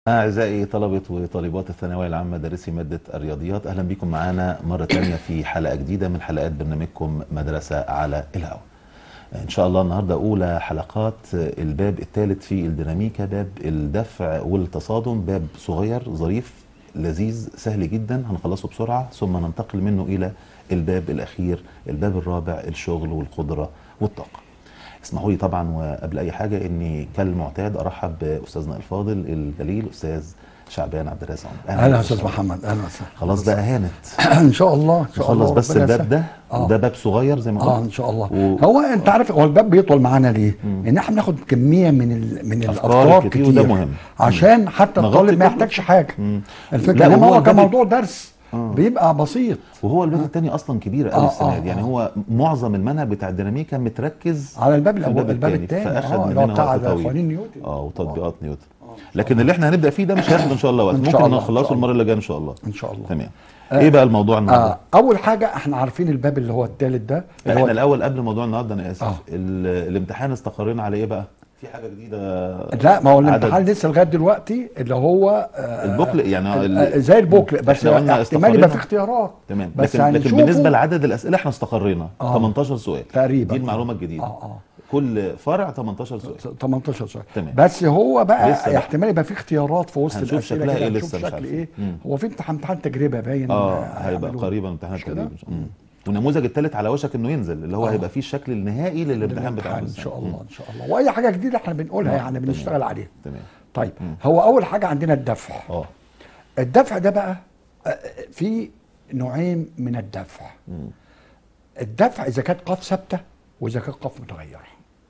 أعزائي طلبة وطالبات الثانوية العامة دارسي مادة الرياضيات أهلا بكم معنا مرة تانية في حلقة جديدة من حلقات برنامجكم مدرسة على الهواء إن شاء الله النهاردة أولى حلقات الباب الثالث في الديناميكا باب الدفع والتصادم باب صغير ظريف لذيذ سهل جدا هنخلصه بسرعة ثم ننتقل منه إلى الباب الأخير الباب الرابع الشغل والقدرة والطاقة اسمحوا لي طبعا وقبل اي حاجه اني كالمعتاد ارحب باستاذنا الفاضل الجليل استاذ شعبان عبد الرازق عمر. اهلا يا استاذ محمد اهلا وسهلا خلاص بقى هانت ان شاء الله ان شاء الله نخلص بس ربنا الباب يسهل. ده آه. وده باب صغير زي ما قلت اه ان شاء الله و- هو انت عارف هو الباب بيطول معانا ليه؟ ان احنا بناخد كميه من ال... من أفكار الافكار كتير كتير, وده مهم. عشان حتى نغطي الطالب ما كله. يحتاجش حاجه مم. الفكره لا، انما وهو هو الباب- كموضوع درس آه. بيبقى بسيط وهو الباب الثاني اصلا كبير قوي آه، السنه آه، دي يعني آه. هو معظم المنهج بتاع الديناميكا متركز على الباب في الاول الباب التاني، الثاني فاخد اه اللي هو مننا بتاع وقت طويل. قوانين نيوتن اه وتطبيقات نيوتن لكن اللي احنا هنبدا فيه ده مش هياخد ان شاء الله وقت إن ممكن شاء الله، إن نخلصه شاء الله. المره اللي جايه ان شاء الله ان شاء الله تمام ايه بقى الموضوع النهارده آه اول حاجه احنا عارفين الباب اللي هو الثالث ده اللي احنا هو الاول قبل موضوع النهارده انا اسف آه. ال- الامتحان استقرينا على ايه بقى في حاجه جديده لا ما هو عدد- الامتحان لسه لغايه دلوقتي اللي هو آه البوكل يعني آه، ال- زي البوكل بس إحنا قلنا احتمال يبقى استقرينا. في اختيارات تمام بس لكن, لكن هنشوفه. بالنسبه لعدد الاسئله احنا استقرينا آه. 18 سؤال تقريبا. دي المعلومه الجديده اه اه كل فرع 18 سؤال 18 سؤال تمام. بس هو لسه بقى بقى. احتمال يبقى في اختيارات في وسط هنشوف الاسئله شكلها كده إيه هنشوف لسه مش شكل عارفين. ايه مم. هو في امتحان امتحان تجربه باين اه آه، هيبقى هيعملوه. قريبا امتحانات مش كده؟ تقريبا مم. والنموذج الثالث على وشك انه ينزل اللي هو آه. هيبقى فيه الشكل النهائي للامتحان بتاع ان السنة. شاء الله مم. ان شاء الله واي حاجه جديده احنا بنقولها آه، يعني تمام. بنشتغل عليها تمام طيب هو اول حاجه عندنا الدفع اه الدفع ده بقى آه، في نوعين من الدفع مم. الدفع اذا كانت قاف ثابته واذا كانت قاف متغيره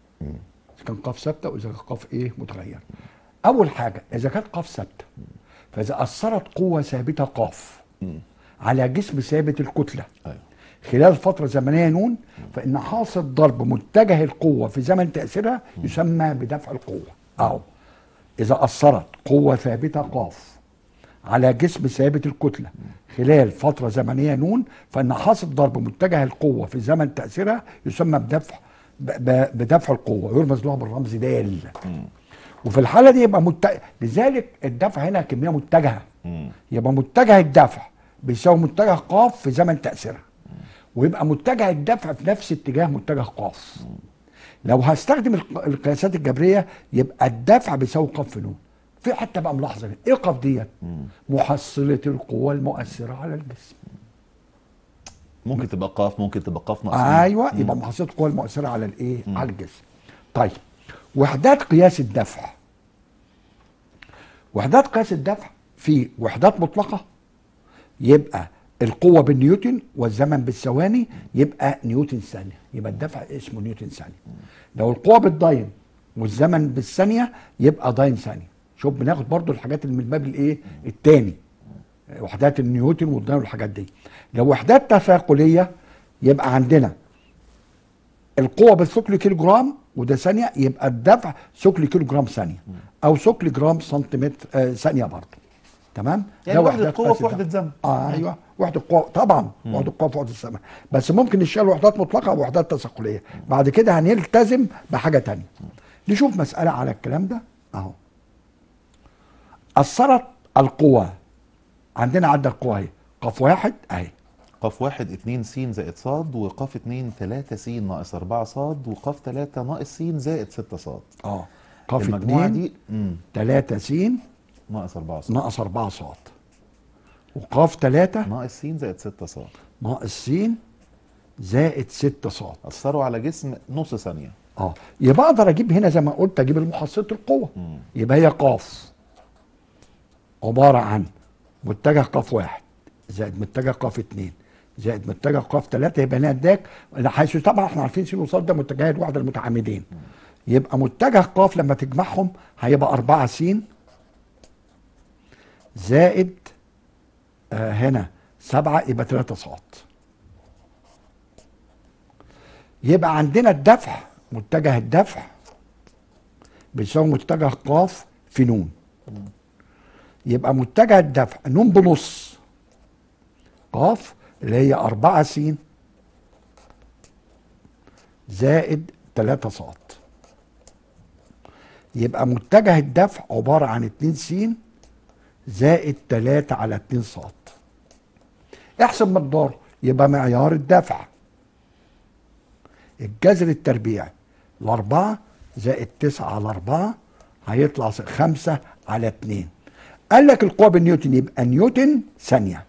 اذا كان قاف ثابته واذا كان قاف ايه متغير اول حاجه اذا كانت قاف ثابته فاذا اثرت قوه ثابته قاف مم. على جسم ثابت الكتله ايوه خلال فترة زمنية نون فإن حاصل ضرب متجه القوة في زمن تأثيرها يسمى بدفع القوة أو إذا أثرت قوة ثابتة قاف على جسم ثابت الكتلة خلال فترة زمنية نون فإن حاصل ضرب متجه القوة في زمن تأثيرها يسمى بدفع ب- ب- بدفع القوة يرمز له بالرمز دال وفي الحالة دي يبقى مت... لذلك الدفع هنا كمية متجهة مم. يبقى متجه الدفع بيساوي متجه قاف في زمن تأثيرها ويبقى متجه الدفع في نفس اتجاه متجه قاف لو هستخدم الق- القياسات الجبرية يبقى الدفع بيساوي قاف في نون في حتة بقى ملاحظة هنا. ايه قاف ديت محصلة القوة المؤثرة على الجسم ممكن تبقى قاف ممكن تبقى قاف ناقص ايوه يبقى محصلة القوة المؤثرة على الايه على الجسم طيب وحدات قياس الدفع وحدات قياس الدفع في وحدات مطلقة يبقى القوة بالنيوتن والزمن بالثواني يبقى نيوتن ثانية يبقى الدفع اسمه نيوتن ثانية لو القوة بالداين والزمن بالثانية يبقى داين ثانية شوف بناخد برضو الحاجات اللي من الباب الايه التاني وحدات النيوتن والداين والحاجات دي لو وحدات تثاقلية يبقى عندنا القوة بالثقل كيلو جرام وده ثانية يبقى الدفع ثقل كيلو جرام ثانية أو ثقل جرام سنتيمتر آه ثانية برضه تمام؟ يعني ده وحدة وحدات قوة قياس في وحدة الدفع. زمن. اه ايوه وحدة قوة طبعا وحدة قوة في وحدة الزمن بس ممكن نشتغل وحدات مطلقة او وحدات تثاقلية بعد كده هنلتزم بحاجة تانية نشوف مسألة على الكلام ده اهو أثرت القوى عندنا عدد القوى اهي قاف واحد اهي قاف واحد اتنين س زائد صاد وقاف اتنين تلاتة س ناقص أربعة صاد وقاف تلاتة ناقص س زائد ستة صاد اه قاف المجموعة اتنين دي مم. تلاتة س ناقص أربعة صاد ناقص أربعة صاد وقاف تلاتة ناقص س زائد ستة صاد ناقص س زائد ستة صاد أثروا على جسم نص ثانية اه يبقى اقدر اجيب هنا زي ما قلت اجيب المحصلة القوة مم. يبقى هي قاف عبارة عن متجه قاف واحد زائد متجه قاف اتنين زائد متجه قاف تلاتة يبقى هنا اداك حيث طبعا احنا عارفين س وصاد ده متجهات واحدة المتعامدين يبقى متجه قاف لما تجمعهم هيبقى أربعة س زائد آه هنا سبعة يبقى تلاتة صاد يبقى عندنا الدفع متجه الدفع بيساوي متجه قاف في نون يبقى متجه الدفع نون بنص قاف اللي هي أربعة س زائد تلاتة صاد يبقى متجه الدفع عبارة عن اتنين س زائد 3 على 2 صاد احسب مقدار يبقى معيار الدفع الجذر التربيعي الأربعة زائد تسعة على أربعة هيطلع س- خمسة على اتنين قال لك القوة بالنيوتن يبقى نيوتن ثانية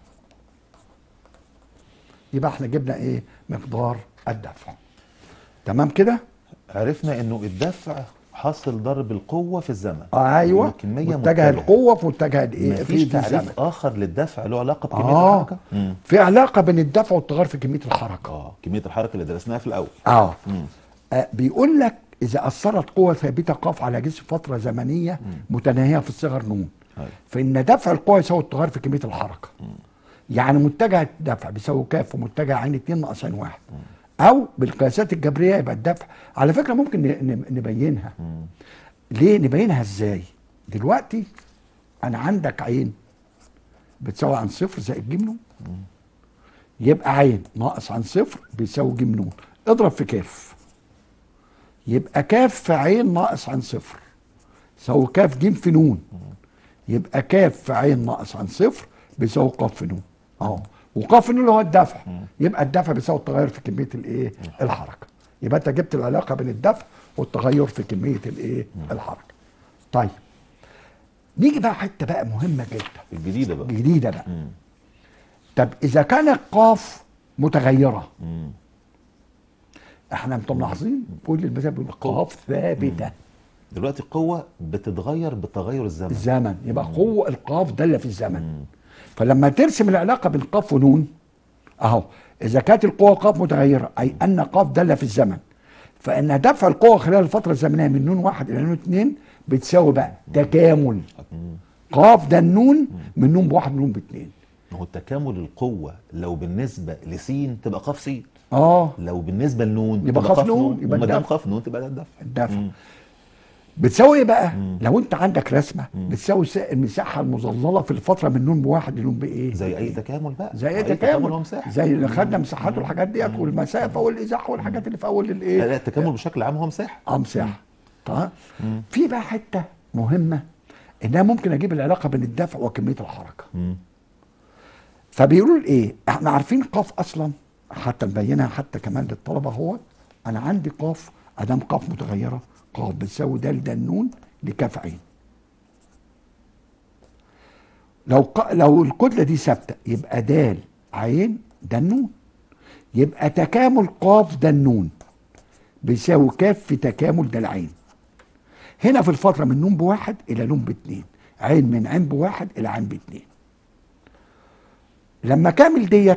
يبقى احنا جبنا ايه مقدار الدفع تمام كده عرفنا انه الدفع حاصل ضرب القوه في الزمن آه ايوه الكميه متجه القوة في متجه الايه في مفيش الزمن تعريف اخر للدفع له علاقه بكميه اه الحركه مم. في علاقة بين الدفع والتغير في كمية الحركة اه كميه الحركه اللي درسناها في الاول اه مم. آه، بيقول لك اذا اثرت قوه ثابته قاف على جسم فتره زمنيه متناهيه في الصغر نون أيوة. فان دفع القوه يساوي التغير في كميه الحركه يعني متجه الدفع بيساوي كاف ومتجه عين 2 ناقص عين واحد او بالقياسات الجبريه يبقى الدفع على فكره ممكن ن- ن- نبينها ليه نبينها ازاي دلوقتي انا عندك عين بتساوي عن صفر زائد ج نون يبقى عين ناقص عن صفر بيساوي ج نون اضرب في كاف يبقى كاف في عين ناقص عن صفر يساوي كاف ج في نون يبقى كاف في عين ناقص عن صفر بيساوي قاف في نون اهو وقاف في نون اللي هو الدفع يبقى الدفع بيساوي التغير في كميه الايه الحركه يبقى انت جبت العلاقه بين الدفع والتغير في كميه الايه الحركه طيب نيجي بقى حته بقى مهمه جدا الجديده بقى جديده بقى مم. طب اذا كانت قاف متغيره مم. احنا انتم ملاحظين كل المذاهب بيقول قاف ثابته دلوقتي القوه بتتغير بتغير الزمن الزمن يبقى قوه القاف داله في الزمن فلما ترسم العلاقه بين قاف ونون اهو اذا كانت القوه قاف متغيره اي ان قاف داله في الزمن فان دفع القوه خلال الفتره الزمنيه من نون واحد الى نون اتنين بتساوي بقى تكامل مم. قاف ده النون من نون بواحد نون باتنين ما هو تكامل القوه لو بالنسبه لسين تبقى قاف سين اه لو بالنسبه لنون يبقى تبقى قاف نون، يبقى وما دام الدفع. قاف نون تبقى ده الدفع الدفع مم. بتساوي ايه بقى؟ لو انت عندك رسمه بتساوي س- المساحه المظلله في الفتره من نون بواحد لنون بايه؟ زي اي تكامل بقى زي اي أي تكامل ومساحه زي اللي خدنا مساحات والحاجات ديت والمسافه والازاحه والحاجات اللي في اول لا الايه؟ لا التكامل بشكل عام هو مساحه اه مساحه طيب في بقى حته مهمه انها ممكن اجيب العلاقه بين الدفع وكميه الحركه مم. فبيقولوا ايه؟ احنا عارفين قاف اصلا حتى نبينها حتى كمان للطلبه هو انا عندي قاف ادام قاف متغيره قاف بتساوي د ده النون لكاف عين لو ق... لو الكتله دي ثابته يبقى د عين ده النون يبقى تكامل قاف ده النون بيساوي كاف في تكامل ده العين هنا في الفتره من نون بواحد الى نون باتنين عين من عين بواحد الى عين باتنين لما كامل ديت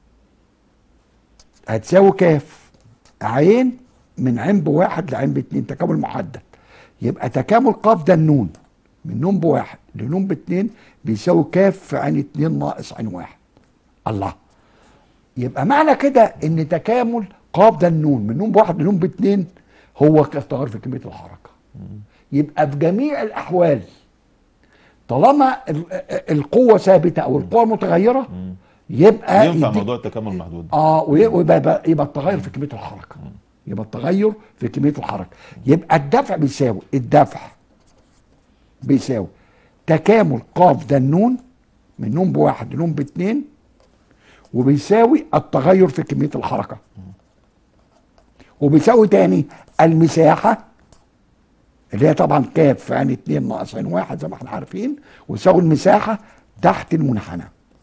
هتساوي كاف عين من عين بواحد لعين باتنين تكامل محدد يبقى تكامل قاف ده النون من نون بواحد لنون باتنين بيساوي كاف في عين اتنين ناقص عين واحد الله يبقى معنى كده ان تكامل قاف ده النون من نون بواحد لنون باتنين هو التغير في كميه الحركه يبقى في جميع الاحوال طالما ال- القوه ثابته او القوه متغيره يبقى ينفع يديك- موضوع التكامل المحدود اه وي- ويبقى يبقى, يبقى التغير في كميه الحركه يبقى التغير في كميه الحركه يبقى الدفع بيساوي الدفع بيساوي تكامل قاف ده النون من نون بواحد لنون باتنين وبيساوي التغير في كميه الحركه وبيساوي تاني المساحه اللي هي طبعا كاف في عين اتنين ناقص عين واحد زي ما احنا عارفين ويساوي المساحه تحت المنحنى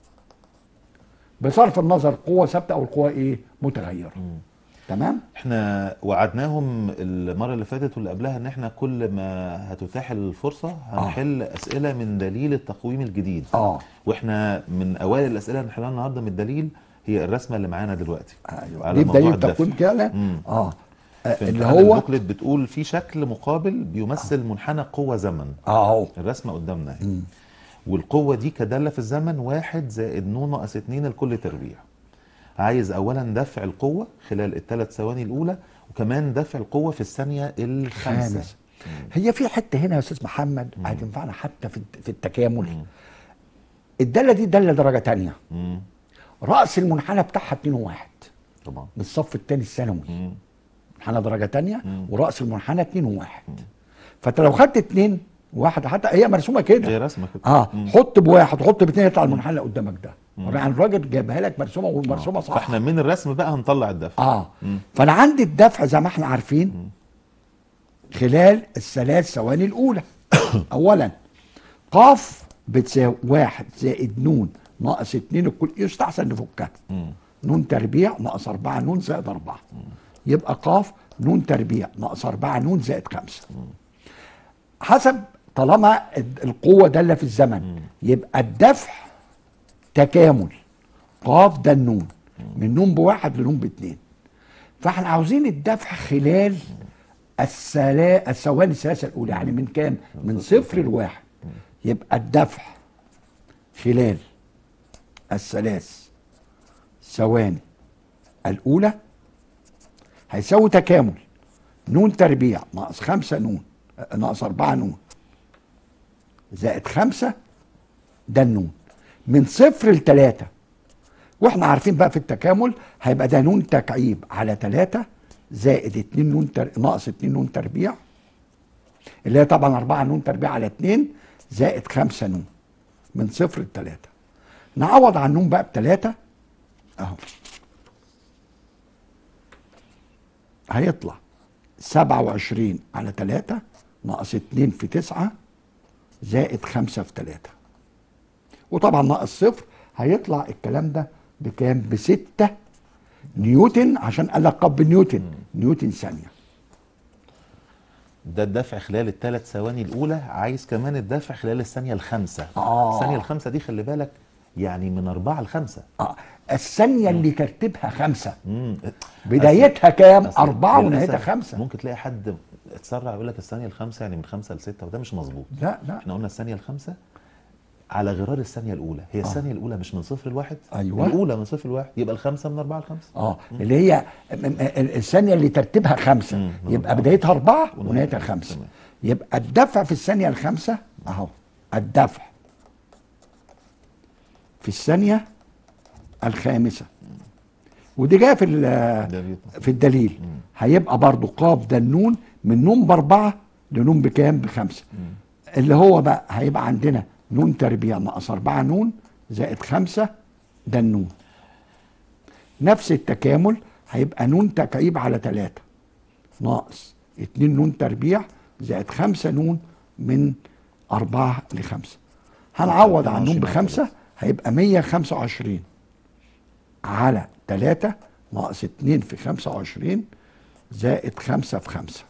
بصرف النظر قوه ثابته او القوه ايه متغيره تمام احنا وعدناهم المره اللي فاتت واللي قبلها ان احنا كل ما هتتاح الفرصه هنحل اسئله من دليل التقويم الجديد اه واحنا من اوائل الاسئله اللي هنحلها النهارده من الدليل هي الرسمه اللي معانا دلوقتي ايوه دي بدايه التقويم كده مم. اه آه، في اللي امتحان هو البوكلت بتقول في شكل مقابل بيمثل منحنى قوه زمن اهو الرسمه قدامنا اهي والقوه دي كداله في الزمن واحد زائد نون ناقص اتنين لكل تربيع عايز اولا دفع القوه خلال الثلاث ثواني الاولى وكمان دفع القوه في الثانيه الخامسه خامس هي في حته هنا يا استاذ محمد هتنفعنا حتى في في التكامل الداله دي داله درجه تانية مم. راس المنحنى بتاعها 2 واحد طبعا من الصف الثاني الثانوي مم. منحنى درجه تانية مم. وراس المنحنى 2 واحد فانت لو خدت اتنين واحد حتى هي مرسومه كده زي رسمه كده اه مم. حط بواحد حط باثنين يطلع المنحنى اللي قدامك ده يعني الراجل جايبها لك مرسومه والمرسومه صح فاحنا من الرسم بقى هنطلع الدفع اه مم. فانا عندي الدفع زي ما احنا عارفين خلال الثلاث ثواني الاولى اولا قاف بتساوي واحد زائد نون ناقص اتنين الكل يستحسن نفكها مم. نون تربيع ناقص أربعة نون زائد أربعة يبقى قاف نون تربيع ناقص أربعة نون زائد خمسة حسب طالما ال- القوة دالة في الزمن يبقى الدفع تكامل قاف ده النون من نون بواحد لنون باتنين فاحنا عاوزين الدفع خلال السلا... الثواني الثلاثة الأولى يعني من كام؟ من صفر لواحد يبقى الدفع خلال الثلاث ثواني الأولى هيساوي تكامل نون تربيع ناقص خمسة نون آه، ناقص أربعة نون زائد خمسة ده النون من صفر لتلاتة واحنا عارفين بقى في التكامل هيبقى ده نون تكعيب على تلاتة زائد اتنين نون تر... ناقص اتنين نون تربيع اللي هي طبعا أربعة نون تربيع على اتنين زائد خمسة نون من صفر لتلاتة نعوض عن نون بقى بتلاتة اهو هيطلع سبعة وعشرين على تلاتة ناقص اتنين في تسعة زائد خمسة في تلاتة وطبعا ناقص صفر هيطلع الكلام ده بكام بستة نيوتن عشان قال لك قب نيوتن نيوتن ثانية ده الدفع خلال الثلاث ثواني الاولى عايز كمان الدفع خلال الثانيه الخامسه آه. الثانيه الخامسه دي خلي بالك يعني من أربعة لخمسة اه الثانية اللي ترتيبها خمسة مم. بدايتها كام؟ أصل أربعة للأسف ونهايتها خمسة ممكن تلاقي حد اتسرع يقول لك الثانيه الخامسه يعني من خمسه لسته وده مش مظبوط لا لا احنا قلنا الثانيه الخامسه على غرار الثانيه الاولى هي الثانيه الاولى مش من صفر لواحد أيوة. الاولى من صفر لواحد يبقى الخامسه من أربعة لخمسة اه اللي هي م- م- الثانية اللي ترتيبها خمسة مم. يبقى بدايتها أربعة ونهايتها ونهايتها خمسة تمام. يبقى الدفع في الثانية الخامسة أهو الدفع في الثانية الخامسة ودي جايه في ال- دليل. في الدليل هيبقى برضو قاف ده النون من نون باربعه لنون بكام بخمسه اللي هو بقى هيبقى عندنا نون تربيع ناقص اربعه نون زائد خمسه ده النون نفس التكامل هيبقى نون تكعيب على ثلاثة ناقص اتنين نون تربيع زائد خمسة نون من أربعة لخمسة هنعوض عن نون 22 على بخمسة هيبقى مية خمسة وعشرين على تلاتة ناقص اتنين في خمسة وعشرين زائد خمسة في خمسة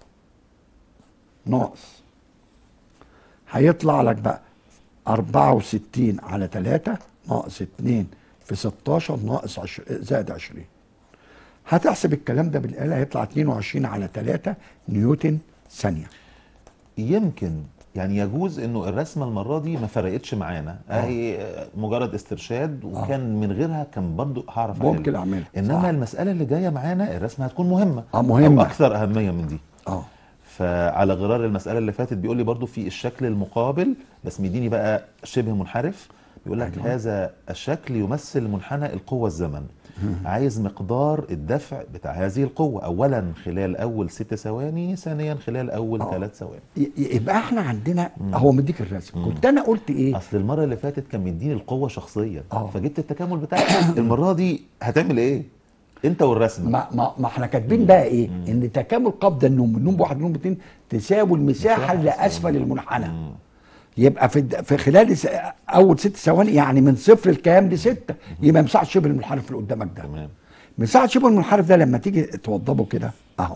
ناقص هيطلع لك بقى أربعة وستين على تلاتة ناقص اتنين في ستاشر ناقص عشر زائد عشرين هتحسب الكلام ده بالآلة هيطلع 22 على 3 نيوتن ثانية يمكن يعني يجوز انه الرسمه المره دي ما فرقتش معانا اهي مجرد استرشاد وكان من غيرها كان برضو هعرف أحل. ممكن أعملها انما صح. المساله اللي جايه معانا الرسمه هتكون مهمه آه، مهمة. أو اكثر اهميه من دي اه فعلى غرار المساله اللي فاتت بيقول لي برضو في الشكل المقابل بس مديني بقى شبه منحرف بيقول لك أيوة. هذا الشكل يمثل منحنى القوه الزمن عايز مقدار الدفع بتاع هذه القوه اولا خلال اول ست ثواني ثانيا خلال اول آه. ثلاث ثواني ي- يبقى احنا عندنا هو مديك الرسم كنت انا قلت ايه اصل المره اللي فاتت كان مديني القوه شخصيا آه. فجبت التكامل بتاعك المره دي هتعمل ايه انت والرسمه ما, ما, ما احنا كاتبين بقى ايه ان تكامل قبض النوم من نوم بواحد لنوم باتنين تساوي المساحه اللي اسفل المنحنى يبقى في الد- في خلال س- اول ست ثواني يعني من صفر لكام لستة يبقى مساحه شبه المنحرف اللي قدامك ده تمام مساحه شبه المنحرف ده لما تيجي توضبه كده اهو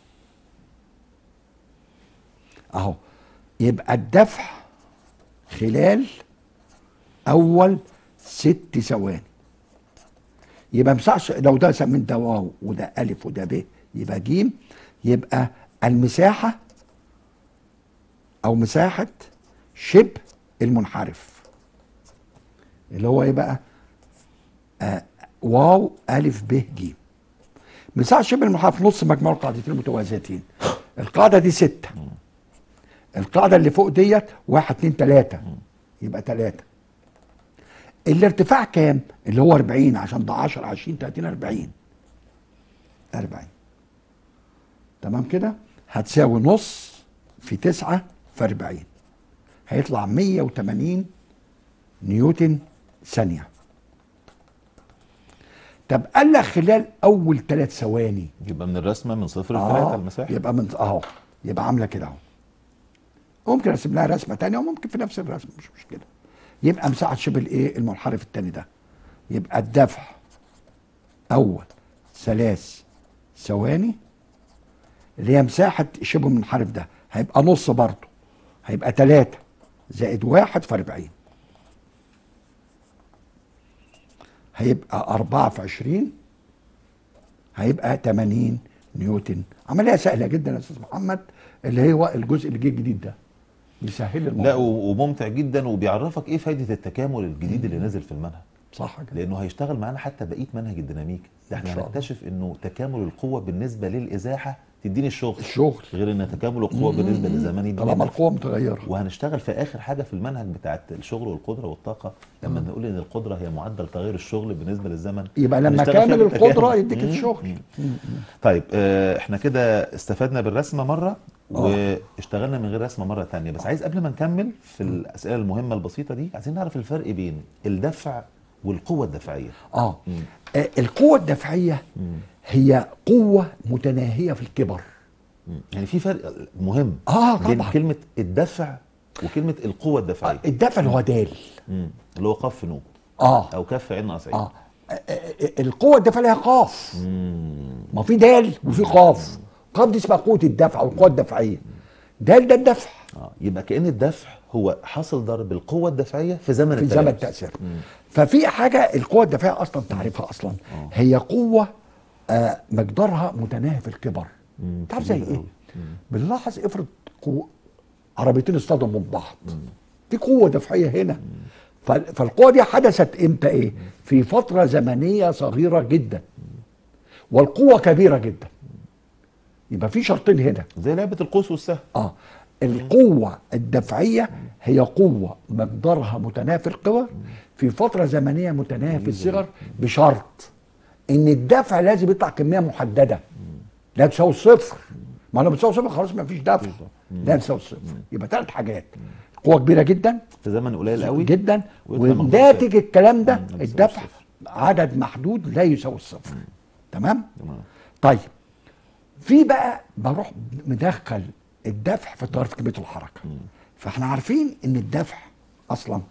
اهو يبقى الدفع خلال اول ست ثواني يبقى مساحه لو ده سمين ده واو وده الف وده ب يبقى جيم يبقى المساحه او مساحه شبه المنحرف اللي هو ايه بقى آه واو الف ب ج مساحه شبه المنحرف نص مجموع القاعدتين المتوازيتين القاعده دي ستة القاعده اللي فوق ديت واحد اتنين تلاته يبقى تلاته الارتفاع كام اللي هو 40 عشان ده 10 20 30 40 40 تمام كده هتساوي نص في 9 في 40 هيطلع 180 نيوتن ثانيه طب قال لك خلال اول ثلاث ثواني يبقى من الرسمه من صفر لثلاثه المساحه يبقى من اهو يبقى عامله كده اهو ممكن ارسم لها رسمه تانية وممكن في نفس الرسمه مش مشكله يبقى مساحه شبه الايه المنحرف التاني ده يبقى الدفع اول ثلاث ثواني اللي هي مساحه شبه المنحرف ده هيبقى نص برضه هيبقى ثلاثة زائد واحد في 40 هيبقى أربعة في عشرين هيبقى 80 نيوتن عملية سهلة جدا يا أستاذ محمد اللي هو الجزء اللي جه الجديد ده بيسهل الموضوع لا و- وممتع جدا وبيعرفك ايه فايده التكامل الجديد اللي نازل في المنهج صح كده لانه هيشتغل معانا حتى بقيه منهج الديناميكا ده إن احنا شاء الله. هنكتشف انه تكامل القوه بالنسبه للازاحه تديني الشغل الشغل غير ان تكامل القوه بالنسبه للزمان يديني طالما الدفع. القوة متغيرة وهنشتغل في اخر حاجه في المنهج بتاعت الشغل والقدره والطاقه لما نقول ان القدره هي معدل تغير الشغل بالنسبه للزمن يبقى لما هنشتغل فيها كامل بالتكامل. القدرة يديك مم. الشغل طيب آه، احنا كده استفدنا بالرسمه مره واشتغلنا من غير رسمه مره تانية بس عايز قبل ما نكمل في الاسئله المهمه البسيطه دي عايزين نعرف الفرق بين الدفع والقوه الدفعيه اه آه، القوة الدفعية هي قوة متناهية في الكبر مم. يعني في فرق مهم آه، بين طبعا. كلمه الدفع وكلمه القوه الدفعيه آه، الدفع اللي هو دال مم. اللي هو قاف نون اه او كف عين قصعين اه آه، آه، القوة الدفع لها قاف ما في دال وفي قاف قاف دي اسمها قوة الدفع او القوة الدفعية دال ده الدفع اه يبقى كأن الدفع هو حاصل ضرب القوة الدفعية في زمن في التلامس. زمن التأثير ففي حاجة القوة الدفعية أصلا تعرفها أصلا هي قوة آه مقدارها متناهي في الكبر مم، تعرف زي كبيرة إيه؟ أوي. بنلاحظ افرض قوة عربيتين اصطدموا ببعض في قوة دفعية هنا فال- فالقوة دي حدثت امتى ايه؟ في فترة زمنية صغيرة جدا والقوة كبيرة جدا يبقى في شرطين هنا زي لعبة القوس والسهم اه القوة الدفعية هي قوة مقدارها متناهي في القوى في فترة زمنية متناهية في الصغر بشرط ان الدفع لازم يطلع كمية محددة لا تساوي صفر ما لو بتساوي صفر خلاص ما فيش دفع لا تساوي صفر يبقى ثلاث حاجات قوة كبيرة جدا في زمن قليل قوي جدا ويطلع مقدار وناتج الكلام ده مم، لا يساوي الدفع الصفر. عدد محدود لا يساوي الصفر تمام تمام. طيب في بقى بروح مدخل الدفع في طرف كميه الحركه فاحنا عارفين ان الدفع اصلا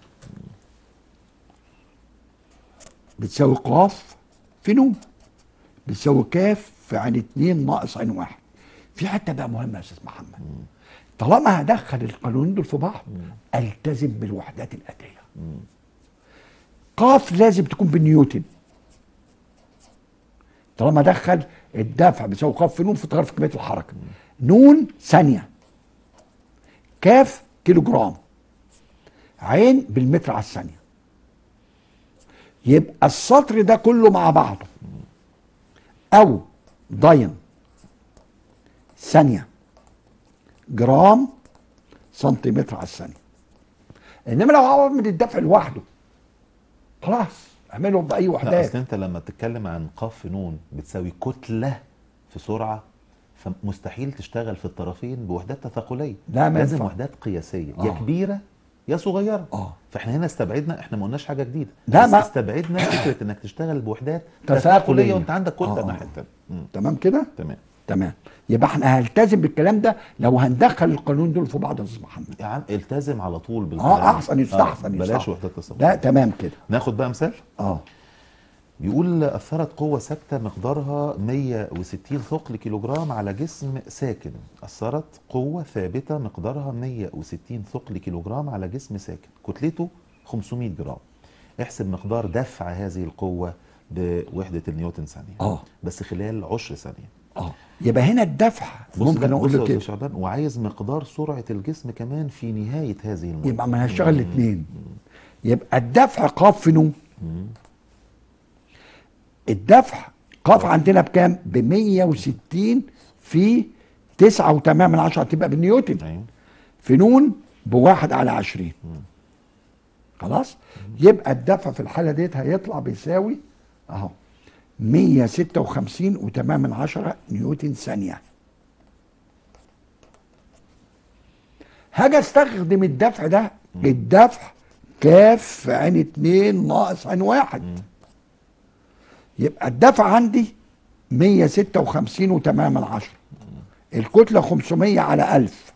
بتساوي قاف في نون بتساوي كاف في عين اتنين ناقص عين واحد في حته بقى مهمه يا استاذ محمد طالما هدخل القانونين دول في بعض التزم بالوحدات الاتيه قاف لازم تكون بالنيوتن طالما دخل الدفع بيساوي قاف في نون في طرف كميه الحركه نون ثانيه كاف كيلو جرام عين بالمتر على الثانيه يبقى السطر ده كله مع بعضه او ضين ثانيه جرام سنتيمتر على الثانيه انما لو عوض من الدفع لوحده خلاص اعمله باي لا وحدات اصل انت لما بتتكلم عن قاف نون بتساوي كتلة في سرعة فمستحيل تشتغل في الطرفين بوحدات تثاقلية لا، ما لازم ينفع. وحدات قياسية يا آه. كبيرة يا صغيرة آه. فاحنا هنا استبعدنا احنا ما قلناش حاجة جديدة لا، بس ما- استبعدنا فكرة انك تشتغل بوحدات تثاقلية. تثاقلية وانت عندك كتلة آه، آه. الناحية التانية مم. تمام كده تمام تمام يبقى احنا هنلتزم بالكلام ده لو هندخل القانون دول في بعض يا استاذ محمد يا عم التزم على طول بالكلام اه احسن يستحسن بلاش يستحسن. وحدات تثاقلية لا تمام كده ناخد بقى مثال اه بيقول أثرت قوة ثابتة مقدارها 160 ثقل كيلوجرام على جسم ساكن أثرت قوة ثابتة مقدارها 160 ثقل كيلوجرام على جسم ساكن كتلته 500 جرام احسب مقدار دفع هذه القوة بوحدة النيوتن ثانية آه. بس خلال 10 ثانية اه يبقى هنا الدفع بص ممكن بقى، اقول بص يا له أستاذ كده شعبان وعايز مقدار سرعة الجسم كمان في نهاية هذه المدة يبقى ما هشتغل الاثنين يبقى الدفع قاف في نون الدفع قاف عندنا بكام؟ ب 160 في 9.8 من عشرة تبقى بالنيوتن أيوة. في نون بواحد على عشرين خلاص يبقى الدفع في الحالة ديت هيطلع بيساوي اهو 156 وتمام من عشرة نيوتن ثانية هاجي استخدم الدفع ده الدفع كاف في عين اتنين ناقص عين واحد يبقى الدفع عندي 156 وتمام من عشرة الكتلة 500 على 1000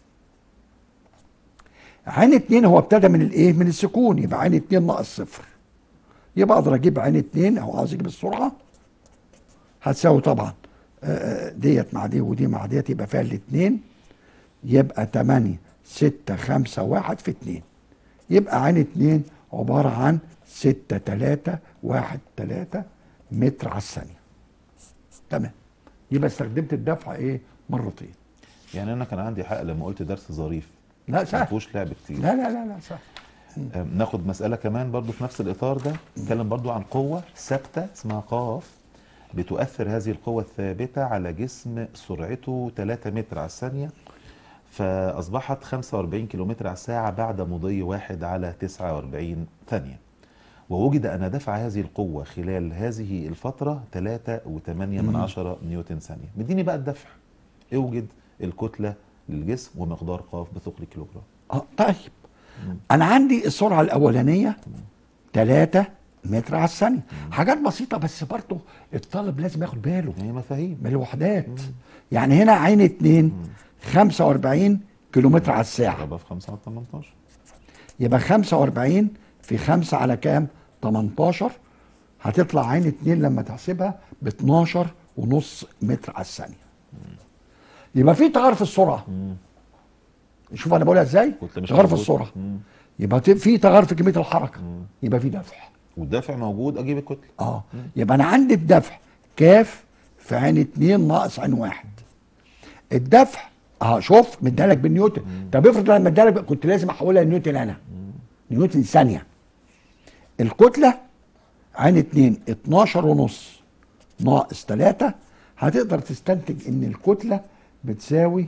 عين اتنين هو ابتدى من الايه من السكون يبقى عين اتنين ناقص صفر يبقى اقدر اجيب عين اتنين او عاوز اجيب السرعة هتساوي طبعا آه، ديت مع دي ودي مع ديت يبقى فيها الاتنين يبقى 8 6 5 1 في 2 يبقى عين 2 عبارة عن 6 3 1 3 متر على الثانية تمام يبقى استخدمت الدفع ايه مرتين يعني انا كان عندي حق لما قلت درس ظريف لا ما سهل فيهوش لعب كتير لا لا لا لا سهل آه، ناخد مسألة كمان برضو في نفس الإطار ده نتكلم برضو عن قوة ثابتة اسمها قاف بتؤثر هذه القوة الثابتة على جسم سرعته 3 متر على الثانية فأصبحت 45 كيلومتر على الساعة بعد مضي واحد على 49 ثانية ووجد أن دفع هذه القوة خلال هذه الفترة 3.8 من عشرة نيوتن ثانية مديني بقى الدفع اوجد الكتلة للجسم ومقدار قاف بثقل كيلوغرام اه طيب انا عندي السرعة الاولانية 3 متر على الثانية حاجات بسيطة بس برضه الطالب لازم ياخد باله هي مفاهيم من الوحدات يعني هنا عين 2 45 كيلومتر على الساعة ضربها في 5 على 18 يبقى 45 في 5 على كام 18 هتطلع عين 2 لما تحسبها ب 12 ونص متر على الثانية يبقى في تغير في السرعة شوف انا بقولها ازاي كنت مش تغير في موجود. السرعة مم. يبقى ت- في تغير في كمية الحركة يبقى في دفع والدافع موجود اجيب الكتله اه يبقى انا عندي الدفع كاف في عين 2 ناقص عين واحد الدفع اه شوف مديها لك بالنيوتن طب افرض لما اديها لك كنت لازم احولها لنيوتن انا نيوتن ثانيه الكتله عين 2 12 ونص ناقص 3 هتقدر تستنتج ان الكتله بتساوي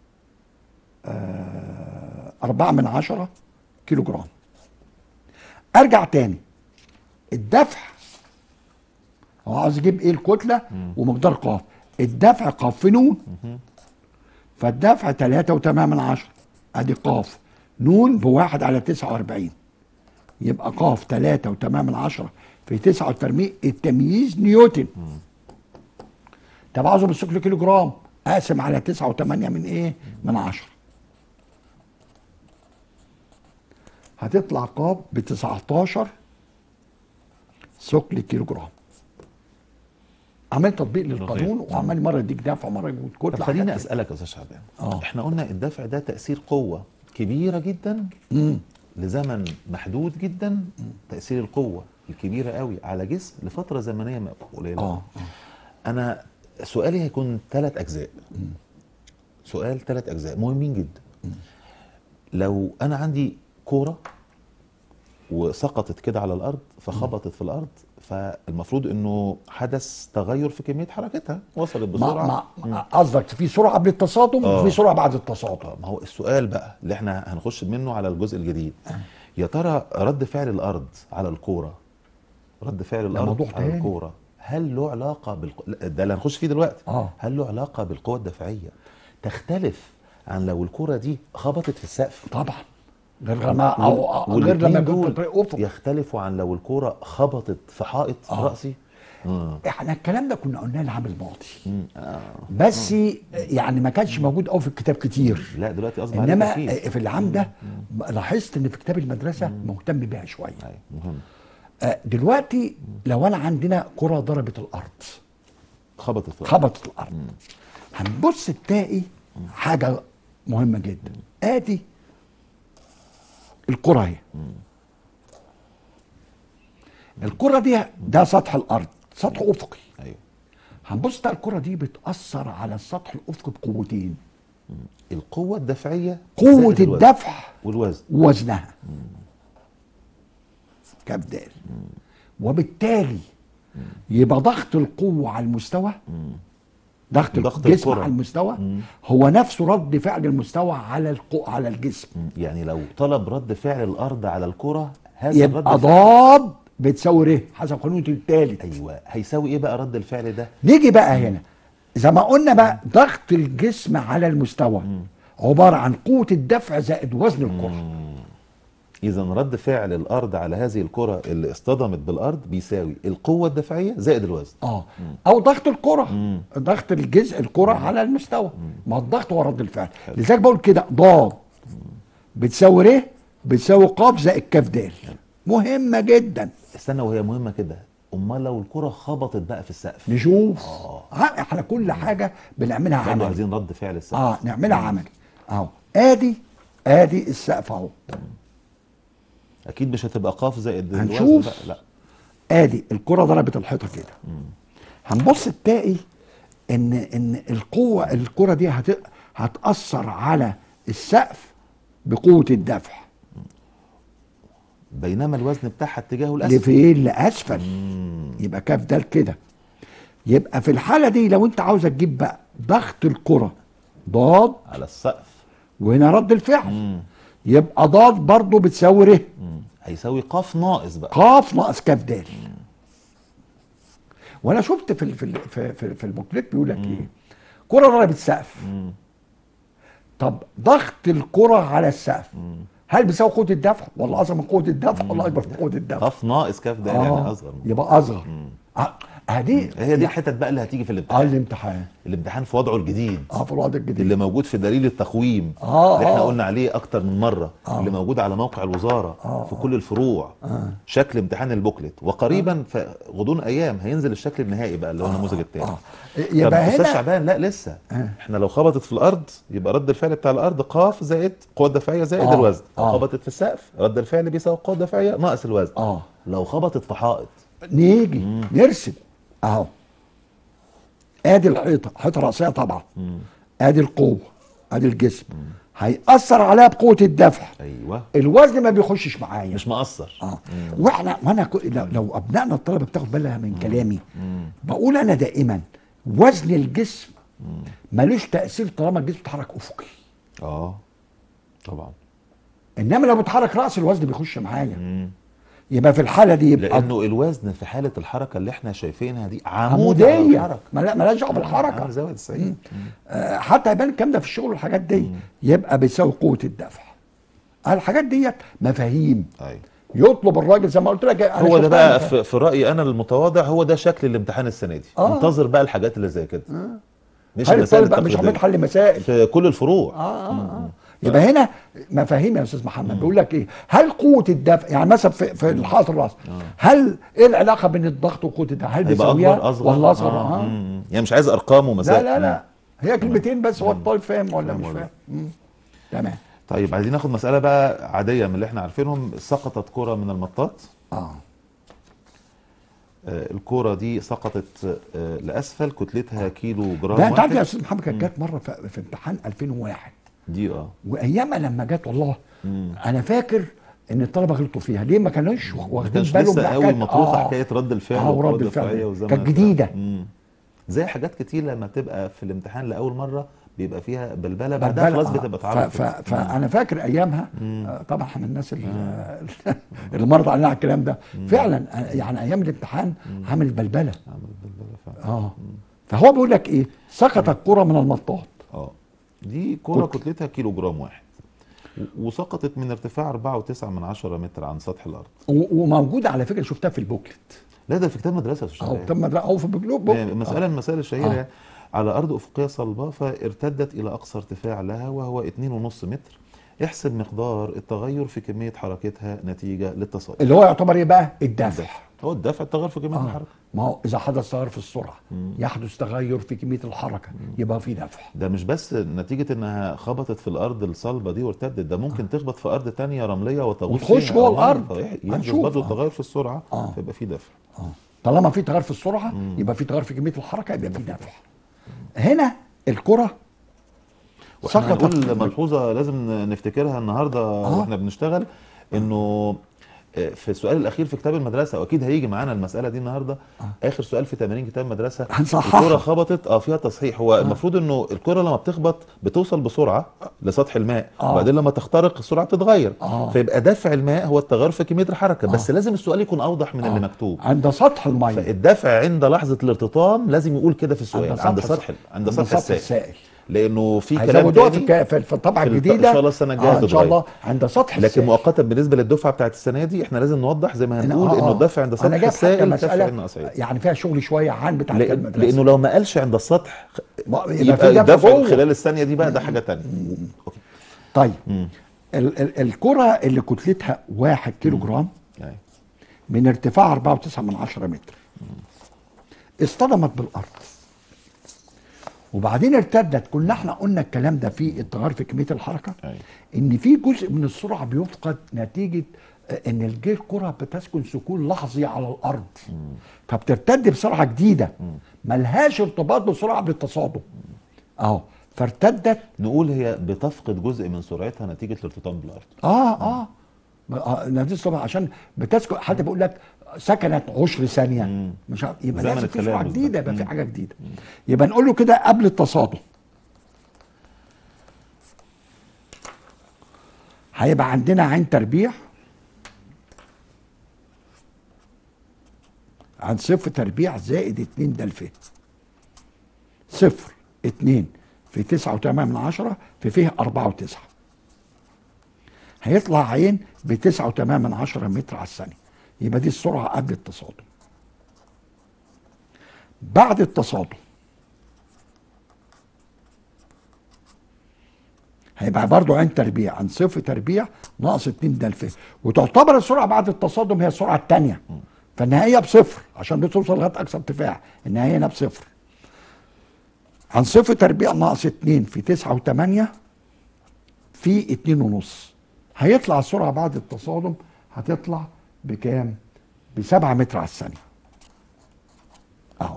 آه 4 من 10 كيلو جرام ارجع تاني الدفع هو عاوز يجيب ايه الكتله ومقدار قاف الدفع قاف في نون فالدفع 3 وتمام من عشرة ادي قاف نون بواحد على 49 يبقى قاف 3 وتمام من عشرة في 9 الترميم التمييز نيوتن طب عاوزه بالثقل كيلو جرام اقسم على 9 و8 من ايه من عشرة هتطلع قاف ب 19 ثقل كيلو جرام عملت تطبيق للقانون لطيف. وعمال مره يديك دفع مره يديك كتله طب خليني حاجات كده. اسالك يا استاذ شعبان آه. احنا قلنا الدفع ده تاثير قوه كبيره جدا لزمن محدود جدا تاثير القوه الكبيره قوي على جسم لفتره زمنيه م- قليله اه انا سؤالي هيكون ثلاث اجزاء سؤال ثلاث اجزاء مهمين جدا لو انا عندي كوره وسقطت كده على الارض فخبطت في الارض فالمفروض انه حدث تغير في كميه حركتها وصلت ما بسرعه ما قصدك في سرعه قبل التصادم آه. وفي سرعه بعد التصادم ما هو السؤال بقى اللي احنا هنخش منه على الجزء الجديد يا ترى رد فعل الارض على الكوره رد فعل الارض موضوع على تاني. الكوره هل له علاقه بالق... لا، ده اللي هنخش فيه دلوقتي آه. هل له علاقه بالقوه الدفعيه تختلف عن لو الكوره دي خبطت في السقف طبعا غير لما او أو- غير والاتنين لما دول كنت طريق افق يختلفوا عن لو الكوره خبطت في حائط آه. راسي مم. احنا الكلام ده كنا قلناه العام الماضي مم. آه. بس يعني ما كانش موجود قوي في الكتاب كتير لا دلوقتي اصبح عليه انما تركيز. في العام ده لاحظت ان في كتاب المدرسه مهتم بيها شويه أيوة، مهم آه، دلوقتي لو انا عندنا كره ضربت الارض خبطت في الأرض. خبطت الارض هنبص تلاقي حاجه مهمه جدا ادي الكره اهي الكره دي ده سطح الارض سطح افقي ايوه هنبص تلاقي الكره دي بتاثر على السطح الافقي بقوتين القوه الدفعيه قوه زائد الوزن. الدفع والوزن ووزنها كبدال وبالتالي يبقى ضغط القوة على المستوى ضغط, ضغط الجسم الكرة. على المستوى هو نفسه رد فعل المستوى على القو على الجسم يعني لو طلب رد فعل الارض على الكره هذا الرد يبقى الفعل ضاد بتساوي ر حسب قانون الثالث ايوه هيساوي ايه بقى رد الفعل ده نيجي بقى هنا زي ما قلنا بقى ضغط الجسم على المستوى عباره عن قوه الدفع زائد وزن الكره اذا رد فعل الارض على هذه الكره اللي اصطدمت بالارض بيساوي القوه الدفعيه زائد الوزن اه او ضغط الكره ضغط الجزء الكره على المستوى ما هو الضغط هو رد الفعل لذلك بقول كده ضاد بتساوي ر بتساوي ق زائد ك د مهمه جدا استنى وهي مهمه كده امال لو الكره خبطت بقى في السقف نشوف ها، احنا كل حاجه بنعملها برضه عملي عايزين رد فعل السقف اه نعملها عملي اهو ادي ادي السقف اهو اكيد مش هتبقى قاف زائد الوزن هنشوف. بقى لا ادي الكره ضربت الحيطه كده هنبص تلاقي ان ان القوه الكره دي هت هتاثر على السقف بقوه الدفع بينما الوزن بتاعها اتجاهه الاسفل لفين لاسفل يبقى كاف دال كده يبقى في الحاله دي لو انت عاوز تجيب بقى ضغط الكره ضاد على السقف وهنا رد الفعل يبقى ضاد برضه بتساوي ر مم. هيساوي قاف ناقص بقى قاف ناقص كاف دال وانا شفت في ال- في ال- في في, في البوكليت بيقول لك ايه كره ضربت سقف طب ضغط الكره على السقف هل بيساوي قوه الدفع ولا اصغر من قوه الدفع ولا اكبر من قوه الدفع قاف ناقص كاف ده يعني آه، اصغر يبقى اصغر اه هدي هي دي الحتت بقى اللي هتيجي في اه الامتحان الامتحان الامتحان في وضعه الجديد اه في الوضع الجديد اللي موجود في دليل التقويم آه، اللي احنا آه. قلنا عليه اكتر من مره آه. اللي موجود على موقع الوزاره آه، في كل الفروع شكل امتحان البوكلت وقريبا في غضون ايام هينزل الشكل النهائي بقى اللي هو النموذج الثاني اه طب يبقى استاذ هنا شعبان لا لسه احنا لو خبطت في الارض يبقى رد الفعل بتاع الارض قاف زائد قوه دفعيه زائد آه، الوزن لو آه. خبطت في السقف رد الفعل بيساوي القوه الدفعيه ناقص الوزن اه لو خبطت في حائط نيجي نرسم اهو ادي الحيطه حيطه راسيه طبعا ادي القوه ادي الجسم هيأثر عليها بقوه الدفع ايوه الوزن ما بيخشش معايا مش مقصر اه واحنا وانا كو- لو, لو ابنائنا الطلبه بتاخد بالها من كلامي بقول انا دائما وزن الجسم ملوش تاثير طالما الجسم بيتحرك افقي اه طبعا انما لو بيتحرك راس الوزن بيخش معايا يبقى في الحاله دي يبقى لانه الوزن في حاله الحركه اللي احنا شايفينها دي عمودي على عموديه الحركه ملا- ملهاش دعوه بالحركه عامل زاويه 90 آه، حتى يبان الكلام ده في الشغل والحاجات دي يبقى بيساوي قوه الدفع الحاجات ديت مفاهيم ايوه يطلب الراجل زي ما قلت لك أنا هو ده شفتها بقى مفاهيم. في, في رايي انا المتواضع هو ده شكل الامتحان السنه دي آه. انتظر بقى الحاجات اللي زي كده مش هل المسائل الطالب بقى مش عمال التقليديه حل مسائل في كل الفروع اه اه اه يبقى هنا مفاهيم يا استاذ محمد بيقول لك ايه هل قوه الدفع يعني مثلا في في الحائط الراس هل ايه العلاقه بين الضغط وقوه الدفع هل هيبقى بيساويها اكبر اصغر ولا اصغر آه. آه. مم. يعني مش عايز ارقام لا ومسائل لا لا هي كلمتين بس هو الطالب فاهم ولا فاهم مش ولا فاهم مم. تمام طيب عايزين ناخد مساله بقى عاديه من اللي احنا عارفينهم سقطت كره من المطاط اه آه، الكرة دي سقطت آه، لأسفل كتلتها كيلو جرام لا انت عارف يا واحد استاذ محمد كانت جت مره في, في امتحان 2001 دي اه وايامها لما جت والله انا فاكر ان الطلبه غلطوا فيها ليه ما كانوش ما واخدين كانش بالهم لسه من قوي حكاية- مطروحة آه. حكاية رد الفعل اه والقوة ورد الفعل الدفاعية والزمن كانت الدفاعي. جديده مم. زي حاجات كتير لما تبقى في الامتحان لأول مرة بيبقى فيها بلبلة بعدها بلبلة، خلاص آه. بتبقى ف- اتعرفت ف- فانا فاكر ايامها آه، طبعا احنا من الناس اللي, اللي مرض علينا على الكلام ده فعلا آه، يعني ايام الامتحان عمل بلبله عملت بلبلة فعلا اه فهو بيقول لك ايه سقطت كره من المطاط اه دي كرة كتلة. كتلتها كيلو جرام واحد و- وسقطت من ارتفاع 4.9 من عشرة متر عن سطح الأرض و- وموجوده على فكره شفتها في البوكلت لا ده في كتاب مدرسة يا أستاذ اهو شباب. تم مدرسة او في البوكلت يعني مسألة من المسائل الشهيرة آه. على أرض أفقية صلبة فارتدت إلى أقصى ارتفاع لها وهو 2.5 متر احسب مقدار التغير في كمية حركتها نتيجة للتصادم اللي هو يعتبر ايه بقى الدفع هو الدفع التغير في كمية آه. الحركة ما هو اذا حدث تغير في السرعه يحدث تغير في كميه الحركه يبقى في دفع ده مش بس نتيجة انها خبطت في الارض الصلبة دي وارتدت ده ممكن تخبط في ارض تانية رملية وتغوص وتخش فيها جوه أو الأرض. يحدث هنشوف. برضه آه. تغير في السرعة آه. فيبقى في دفع اه طالما في تغير في السرعه يبقى في تغير في كميه الحركه يبقى في دفع هنا الكره واحنا سقطت هنقول ملحوظه لازم نفتكرها النهارده آه. واحنا بنشتغل انه في السؤال الاخير في كتاب المدرسه واكيد هيجي معانا المساله دي النهارده اخر سؤال في 80 كتاب مدرسه هنصححها. الكره خبطت اه فيها تصحيح هو المفروض انه الكره لما بتخبط بتوصل بسرعه لسطح الماء آه. وبعدين لما تخترق السرعه بتتغير آه. فيبقى دفع الماء هو التغير في كميه الحركه بس لازم السؤال يكون اوضح من اللي مكتوب عند سطح الميه فالدفع عند لحظه الارتطام لازم يقول كده في السؤال عند سطح- سطح عند سطح السائل السائل لانه في كلام هيزودوها في تاني الك- في في الطبعه في الط- الجديده إن شاء الله السنة الجاية آه ان شاء هتتغير. الله عند سطح لكن السائل. مؤقتا بالنسبه للدفعه بتاعت السنه دي احنا لازم نوضح زي ما أنا- هنقول آه، انه آه. الدفع عند انا سطح جايب حتى السائل تفع مساله الناقصيه يعني فيها شغل شويه عن بتاعت لأن المدرسه لانه لو ما قالش عند السطح ما- يبقى يبقى في دفع الدفع جوه. خلال الثانيه دي بقى ده حاجه تانية طيب مم. ال ال الكره اللي كتلتها 1 كيلو جرام يعني من ارتفاع 4.9 من 10 متر اصطدمت بالارض وبعدين ارتدت كنا احنا قلنا الكلام ده في التغير في كميه الحركه أيوة. ان في جزء من السرعه بيفقد نتيجه آه، ان الجي الكره بتسكن سكون لحظي على الارض فبترتد بسرعه جديده ملهاش ارتباط بسرعه بالتصادم اهو فارتدت نقول هي بتفقد جزء من سرعتها نتيجه الارتطام بالارض اه اه آه، نتيجة طبعا عشان بتسكن حد بيقول لك سكنت عشر ثانيه مم. مش عارف يبقى زمن لازم في سرعه التلامس ده. جديده يبقى في مم. حاجه جديده يبقى نقول له كده قبل التصادم هيبقى عندنا عين تربيع عن صفر تربيع زائد اتنين ده الف صفر اتنين في تسعة وتمانية من عشرة في فيه أربعة وتسعة هيطلع عين بتسعة وتمانية من عشرة متر على الثانية يبقى دي السرعة قبل التصادم بعد التصادم هيبقى برضو عين تربيع عن صفر تربيع ناقص 2 ده الف وتعتبر السرعه بعد التصادم هي السرعه الثانيه فالنهايه بصفر عشان توصل لغايه اقصى ارتفاع النهايه هنا بصفر عن صفر تربيع ناقص 2 في 9 و8 في 2 ونص هيطلع السرعه بعد التصادم هتطلع بكام؟ ب 7 متر على الثانيه اهو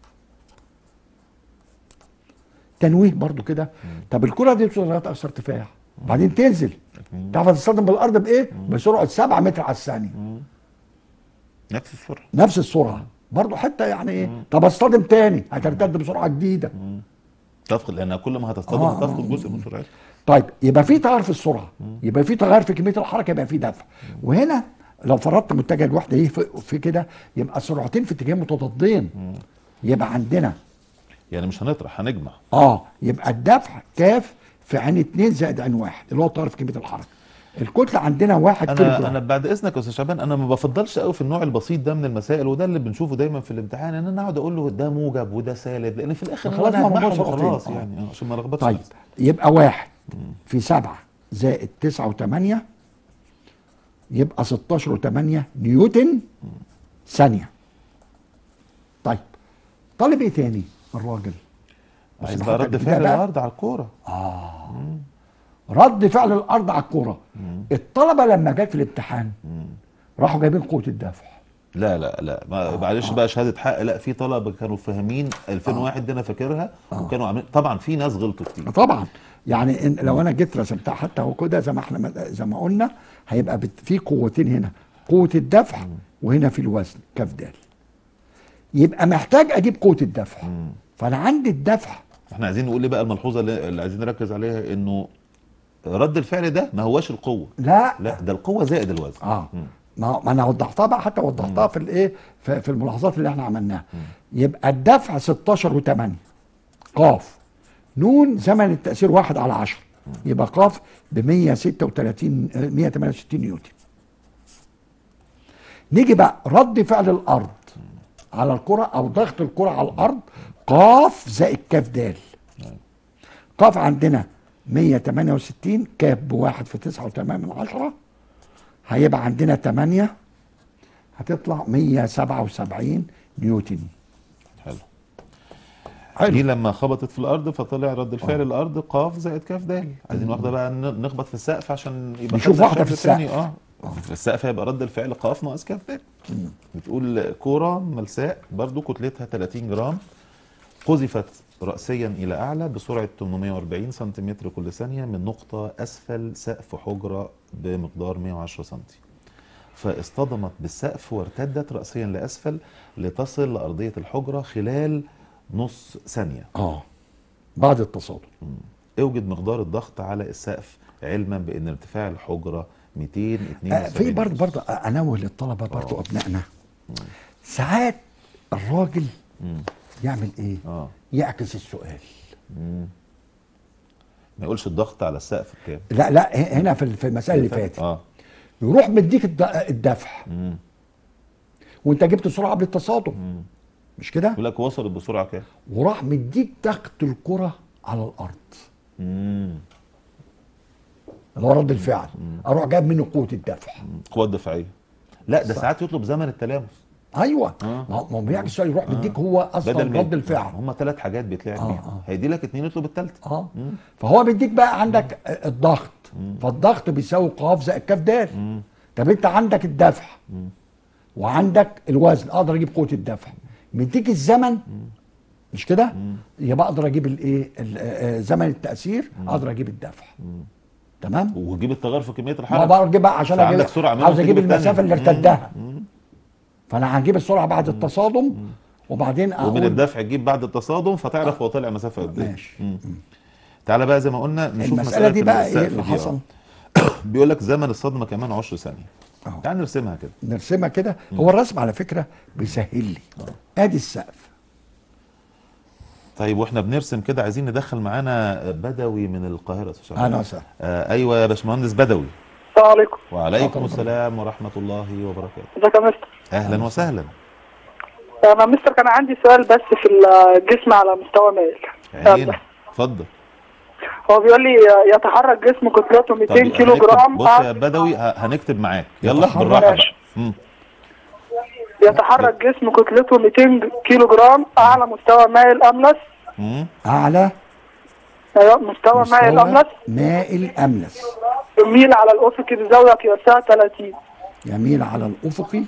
تنويه برضو كده طب الكره دي توصل لغايه اقصى ارتفاع بعدين تنزل تعرف تصطدم بالارض بايه؟ بسرعه 7 متر على الثانيه نفس السرعه نفس السرعه برضو حتى يعني ايه طب اصطدم تاني هترتد بسرعه جديده تفقد لانها كل ما هتصطدم آه، هتفقد جزء من سرعتها طيب يبقى في تغير في السرعه يبقى في تغير في كميه الحركه يبقى في دفع وهنا لو فرضت متجه الوحده ايه في, في كده يبقى سرعتين في اتجاهين متضادين يبقى عندنا يعني مش هنطرح هنجمع اه يبقى الدفع كاف في عين اتنين زائد عين واحد اللي هو التغير في كميه الحركه الكتله عندنا واحد كيلو انا جرام. انا بعد اذنك يا استاذ شعبان انا ما بفضلش قوي في النوع البسيط ده من المسائل وده اللي بنشوفه دايما في الامتحان ان انا اقعد اقول له ده موجب وده سالب لان في الاخر خلاص انا ما موضوع هجمعهم سرعتين. وخلاص آه. يعني آه، عشان ما لخبطش طيب نفسي. يبقى واحد في سبعة زائد تسعة وثمانية يبقى 16 وثمانية نيوتن ثانية طيب طالب ايه تاني الراجل بس عايز ده بقى حاجة رد جديدة فعل بقى. الارض على الكوره رد فعل الارض على الكرة الطلبة لما جت في الامتحان راحوا جايبين قوة الدفع لا لا لا ما معلش بقى شهاده حق لا في طلبه كانوا فاهمين 2001 دي انا فاكرها وكانوا عاملين طبعا في ناس غلطوا كتير طبعا يعني إن لو انا جيت رسمتها حتى هو كده زي ما احنا زي ما قلنا هيبقى بت- في قوتين هنا قوه الدفع وهنا في الوزن كف دال يبقى محتاج اجيب قوه الدفع فانا عندي الدفع احنا عايزين نقول ايه بقى الملحوظه اللي, اللي عايزين نركز عليها انه رد الفعل ده ما هوش القوه لا لا ده القوه زائد الوزن اه ما ما انا وضحتها بقى حتى وضحتها في الايه في, في الملاحظات اللي احنا عملناها يبقى الدفع 16 و8 قاف نون زمن التاثير واحد على 10 يبقى قاف ب 136 آه، 168 نيوتن نيجي بقى رد فعل الارض على الكره او ضغط الكره على الارض قاف زائد كاف دال قاف عندنا 168 كاف بواحد في 9 من عشرة هيبقى عندنا 8 هتطلع 177 نيوتن حلو حلو. دي لما خبطت في الارض فطلع رد الفعل الارض قاف زائد كاف دال عايزين واحده بقى ن- نخبط في السقف عشان يبقى نشوف خدنا واحدة في شكل تاني. السقف. اه في السقف هيبقى رد الفعل قاف ناقص كاف دال بتقول كوره ملساء برضو كتلتها 30 جرام قذفت رأسيا إلى أعلى بسرعة 840 سنتيمتر كل ثانية من نقطة أسفل سقف حجرة بمقدار 110 سنتي فاصطدمت بالسقف وارتدت رأسيا لأسفل لتصل لأرضية الحجرة خلال نص ثانية اه بعد التصادم اوجد مقدار الضغط على السقف علما بأن ارتفاع الحجرة 272 آه في برضه برضه انوه للطلبه برضه ابنائنا ساعات الراجل مم. يعمل ايه؟ اه يعكس السؤال مم. ما يقولش الضغط على السقف بكام لا لا ه- هنا في في المساله اللي فاتت اه يروح مديك الد- الدفع مم. وانت جبت سرعه بالتصادم مش كده يقول لك وصلت بسرعه كام وراح مديك ضغط الكره على الارض مم. اللي هو رد الفعل اروح جايب منه قوه الدفع قوه دفاعيه لا ده ساعات يطلب زمن التلامس ايوه آه. ما هو- ما هو بيعكس السؤال يروح مديك هو اصلا بدل ما رد الفعل هم ثلاث حاجات بيتلعب آه، بيها آه. هيدي لك اتنين يطلب الثالثه اه فهو بيديك بقى عندك الضغط فالضغط بيساوي ق زائد كاف د طب انت عندك الدفع وعندك الوزن اقدر اجيب قوه الدفع مديك الزمن مش كده يبقى اقدر اجيب الايه ال- آه، زمن التاثير اقدر اجيب الدفع تمام وتجيب التغير في كميه ما الحركه بقدر اجيب بقى عشان فعندك اجيب سرعة منهم عاوز اجيب تجيب التانية. المسافه اللي مم. ارتدها فانا هجيب السرعه بعد التصادم وبعدين ومن اقول الدفع تجيب بعد التصادم فتعرف هو طلع مسافه قد ايه ماشي. مم. تعالى بقى زي ما قلنا نشوف المساله دي بقى ايه السقف اللي دي، آه. حصل بيقول لك زمن الصدمه كمان 10 ثانيه أهو. تعال نرسمها كده نرسمها كده هو الرسم على فكره بيسهل لي ادي السقف طيب واحنا بنرسم كده عايزين ندخل معانا بدوي من القاهره يا استاذ اهلا وسهلا آه ايوه يا باشمهندس بدوي السلام عليكم وعليكم شكراً. السلام ورحمه الله وبركاته ازيك يا مستر اهلا وسهلا انا مستر كان عندي سؤال بس في الجسم على مستوى مائل عينينا اتفضل هو بيقول لي يتحرك جسم كتلته 200 طب كيلو هنكتب- جرام بص يا بدوي ه- هنكتب معاك يلا يتحرك. بالراحه بقى ماشي. مم. يتحرك جسم كتلته 200 كيلو جرام اعلى مستوى مائل املس مم. اعلى ايوه مستوى مائل مستوى املس مائل املس يميل على الافق بزاويه قياسها 30 يميل على الافقي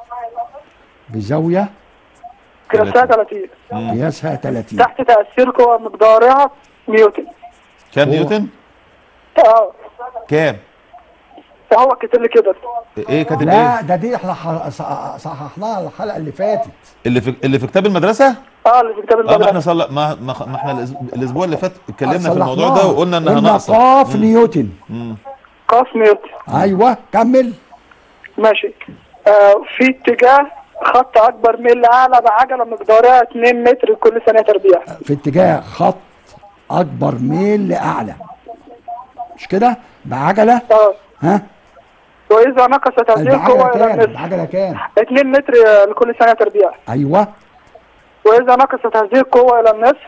بزاويه قياسها 30 قياسها 30 تحت تاثير قوى مقدارها نيوتن كام هو- نيوتن اه كام هو كاتب لي كده ايه كاتب لا ايه ده دي احنا ح- ص- صححناها الحلقه اللي فاتت اللي في اللي في كتاب المدرسه اه اللي في كتاب اه ما احنا المدرسه صل... ما ما, ما احنا الأس- الاسبوع اللي فات اتكلمنا في صلحناها. الموضوع ده وقلنا انها قلنا ناقصه قاف نيوتن قاف نيوتن ايوه كمل ماشي آه في اتجاه خط اكبر ميل اعلى بعجله مقدارها 2 متر كل ثانيه تربيع في اتجاه خط اكبر ميل لاعلى مش كده بعجله اه ها واذا نقصت هذه القوه بعجله الى كام النصف بعجله كام 2 متر لكل ثانيه تربيع ايوه واذا نقصت هذه القوه الى النصف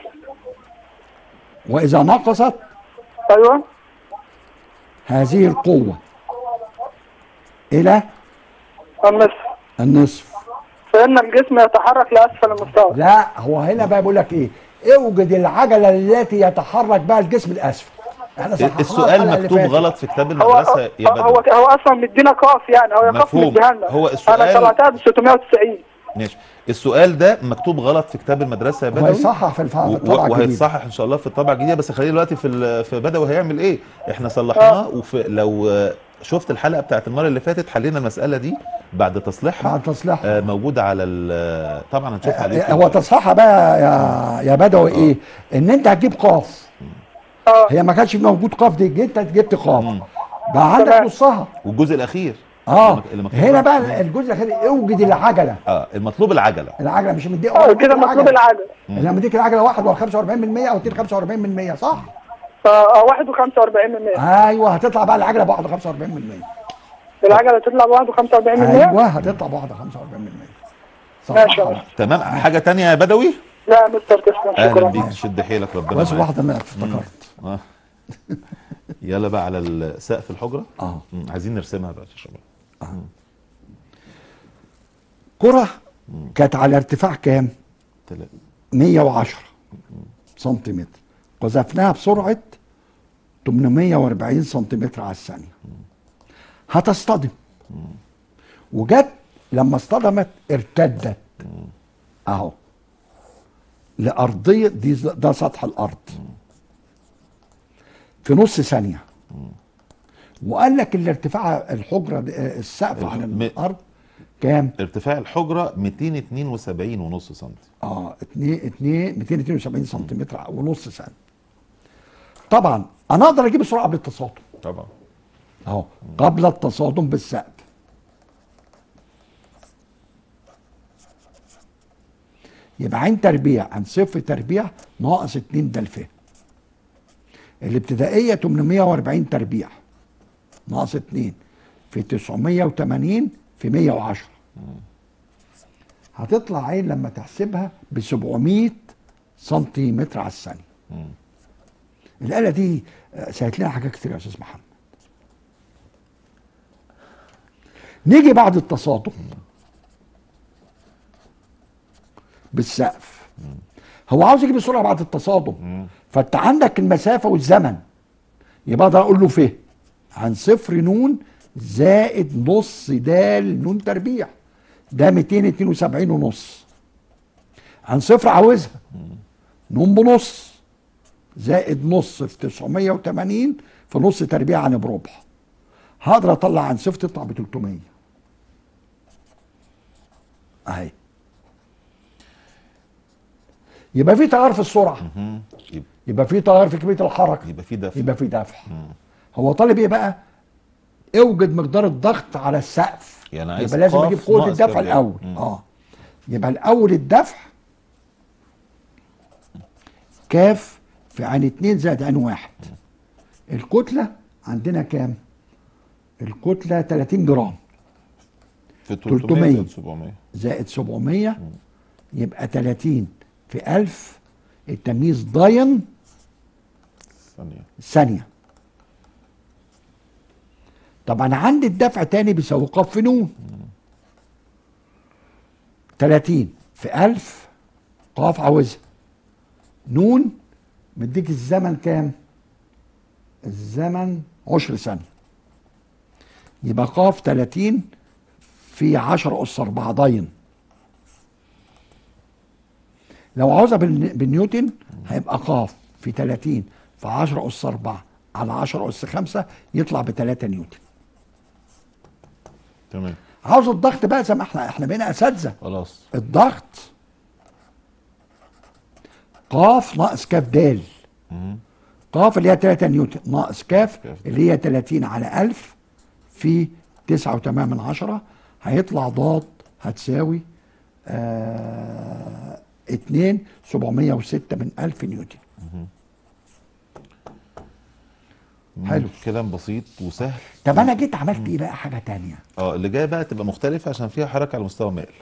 واذا نقصت ايوه هذه القوه الى النصف النصف فان الجسم يتحرك لاسفل المستوى لا هو هنا بقى بيقول لك ايه اوجد العجله التي يتحرك بها الجسم الاسفل احنا صححناها السؤال الحلقة اللي مكتوب فاتت. غلط في كتاب هو المدرسه يا هو هو, بدوي هو اصلا مدينا قاف يعني هو قاف مفهوم. مديها لنا هو السؤال- انا طلعتها ب 690 ماشي السؤال ده مكتوب غلط في كتاب المدرسه يا هو بدوي يصحح في الف- في و- الطبعه الجديده وهيتصحح ان شاء الله في الطبعه الجديده بس خلينا دلوقتي في ال- في بدوي هيعمل ايه احنا صلحناه وفي لو آه، شفت الحلقه بتاعت المره اللي فاتت حلينا المساله دي بعد تصليحها بعد تصليحها. آه، موجوده على ال- طبعا هنشوفها على هو اليوتيوب. تصحيحها بقى يا يا بدوي ايه ان انت هتجيب قاف اه هي ما كانش موجود قاف دي جيت انت جبت قاف بقى عندك تمام. نصها والجزء الاخير اه اللي مكتوب هنا غلط. بقى الجزء الاخير اوجد العجله اه المطلوب العجله العجله مش مديك اه كده مطلوب العجل انا مديك العجله واحد و 45% او 2 45% صح؟ اه 1.45 من 100 ايوه هتطلع بقى العجله ب 1 45% العجله تطلع ب 1.45 من 100 ايوه هتطلع ب 1 45% ماشي يا صح باشا. تمام حاجه تانية يا بدوي لا يا مستر تسلم اهلا شكرا بيك شد حيلك ربنا بس معاك. واحده ما افتكرت آه. يلا بقى على ال- سقف الحجره اه مم. عايزين نرسمها بقى يا شباب كره كانت على ارتفاع كام؟ تلا- 110 سنتيمتر قذفناها بسرعه 840 سنتيمتر على الثانيه هتصطدم وجت لما اصطدمت ارتدت اهو لارضيه دي ده سطح الارض في نص ثانيه وقال لك الارتفاع الحجره دي- آه، السقف عن م- الارض كام؟ ارتفاع الحجره 272 ونص سم اه 2 2 272 سنتيمتر ونص ثانيه طبعا انا اقدر اجيب السرعه قبل التصادم طبعا اهو قبل التصادم بالسقف يبقى عين تربيع عن صفر تربيع ناقص 2 ده الفهم الابتدائيه 840 تربيع ناقص 2 في 980 في 110 هتطلع عين لما تحسبها ب 700 سنتيمتر على الثانيه الآلة دي آه، سهلت لنا حاجات كتير يا أستاذ محمد نيجي بعد التصادم بالسقف هو عاوز يجيب السرعة بعد التصادم فأنت عندك المسافة والزمن يبقى أقدر أقول له فه عن صفر نون زائد نص دال نون تربيع ده 272 ونص عن صفر عاوزها نون بنص زائد نص في 980 في نص تربيع عن بربع هقدر اطلع عن صفر تطلع ب 300 اهي يبقى في تغير في السرعه مم. يبقى- يبقى في تغير في كميه الحركه يبقى في دفع يبقى في دفع هو طالب ايه بقى اوجد مقدار الضغط على السقف يعني عايز يبقى لازم قاف اجيب قوه ناقص الدفع تربيع. الاول مم. اه يبقى الاول الدفع كاف في عين اتنين زائد عين واحد الكتله عندنا كام الكتله 30 جرام في 300 300. زائد 700 زائد 700 يبقى 30 في 1000 التمييز ضاين ثانية ثانية طب أنا عندي الدفع تاني بيساوي قاف في نون 30 في 1000 قاف عاوزها نون مديك الزمن كام؟ الزمن عشر ثانية يبقى قاف 30 في 10 أس 4 ضاين لو عاوزها بالن- بالنيوتن هيبقى قاف في 30 في 10 أس 4 على 10 أس 5 يطلع ب 3 نيوتن تمام عاوز الضغط بقى زي ما احنا احنا بقينا اساتذه خلاص الضغط قاف ناقص كاف دال مم. قاف اللي هي 3 نيوتن ناقص كاف كاف. اللي هي 30 على 1000 في 9.8 من عشرة هيطلع ضاد هتساوي آه 2 706 من 1000 نيوتن حلو. كلام بسيط وسهل طب انا جيت عملت ايه بقى حاجه تانية اه اللي جاي بقى تبقى مختلفة عشان فيها حركة على مستوى المائل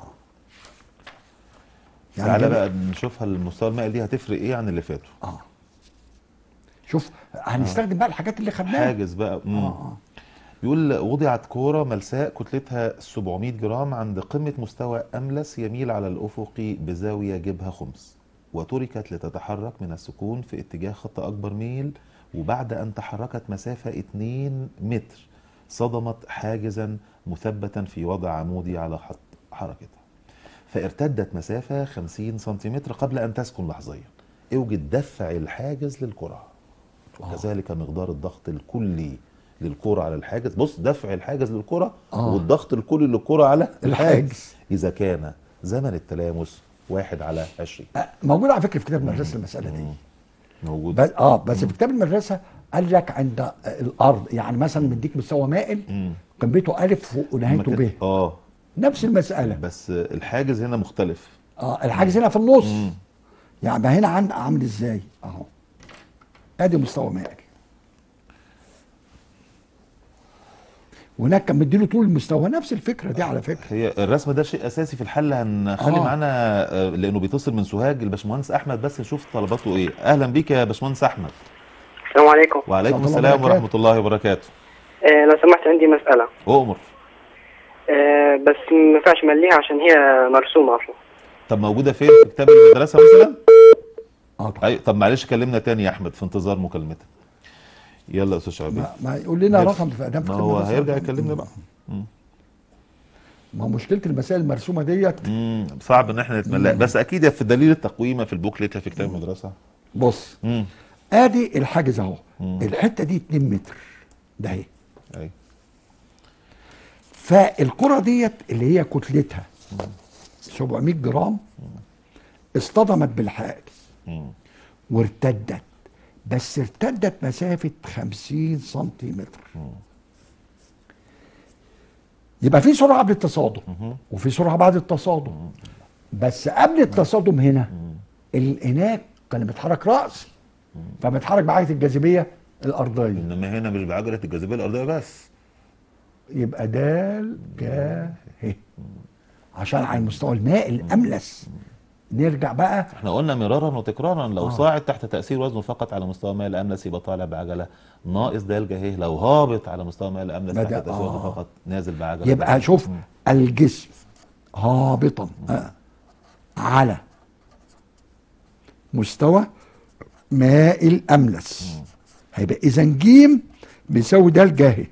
يعني تعالى جاب- بقى نشوفها المستوى المائل دي هتفرق ايه عن اللي فاتوا اه شوف هنستخدم بقى الحاجات اللي خدناها حاجز بقى مم. اه اه بيقول وضعت كورة ملساء كتلتها 700 جرام عند قمة مستوى أملس يميل على الأفق بزاوية جبهة خمس وتركت لتتحرك من السكون في اتجاه خط أكبر ميل وبعد أن تحركت مسافة 2 متر صدمت حاجزا مثبتا في وضع عمودي على خط حركتها فارتدت مسافة 50 سنتيمتر قبل أن تسكن لحظيا اوجد دفع الحاجز للكرة وكذلك مقدار الضغط الكلي للكرة على الحاجز بص دفع الحاجز للكرة آه. والضغط الكلي للكرة على الحاجز. الحاجز إذا كان زمن التلامس واحد على 20 آه، موجود على فكره في كتاب المدرسه المساله دي موجود بس اه بس في كتاب المدرسه قال لك عند آه، الارض يعني مثلا مديك مستوى مائل مم. قمته الف ونهايته المكان- ب اه نفس المساله بس الحاجز هنا مختلف اه الحاجز هنا في النص مم. يعني ما هنا عند عامل ازاي اهو ادي مستوى مائل وهناك كان مديله طول المستوى نفس الفكره دي على فكره هي الرسم ده شيء اساسي في الحل هنخلي آه. معانا آه، لانه بيتصل من سوهاج الباشمهندس احمد بس نشوف طلباته ايه اهلا بيك يا باشمهندس احمد السلام عليكم وعليكم ورحمة الله السلام وبركاته. ورحمه الله وبركاته آه لو سمحت عندي مسألة اؤمر آه بس ما ينفعش مليها عشان هي مرسومة أصلا طب موجوده فين في كتاب المدرسه مثلا اه طبعا أي طب معلش كلمنا تاني يا احمد في انتظار مكالمتك يلا يا استاذ شعبي ما, ما يقول لنا يلا. رقم في ادام في ما كتاب هو المدرسة. هيرجع يكلمنا بقى ما هو مشكله المسائل المرسومه ديت امم صعب ان احنا نتملق بس اكيد يا في دليل التقويمه في البوكليت يا في كتاب المدرسه بص امم ادي الحاجز اهو مم. الحته دي 2 متر ده اهي ايوه فالكره ديت اللي هي كتلتها 700 جرام اصطدمت بالحاجز مم. وارتدت بس ارتدت مسافه 50 سنتيمتر يبقى في سرعه قبل التصادم وفي سرعه بعد التصادم بس قبل التصادم هنا ال- هناك كان بيتحرك راسي فبتحرك بعجله الجاذبيه الارضيه انما هنا مش بعجله الجاذبيه الارضيه بس يبقى دال جا ه عشان على المستوى المائي الاملس نرجع بقى احنا قلنا مرارا وتكرارا لو آه. صاعد تحت تاثير وزنه فقط على مستوى ماء الاملس يبقى طالع بعجله ناقص د ه لو هابط على مستوى ماء الاملس تحت بدأ- تاثير وزنه آه. فقط نازل بعجله يبقى د. شوف مم. الجسم هابطا آه، على مستوى ماء الاملس هيبقى اذا جيم بيساوي د جاهي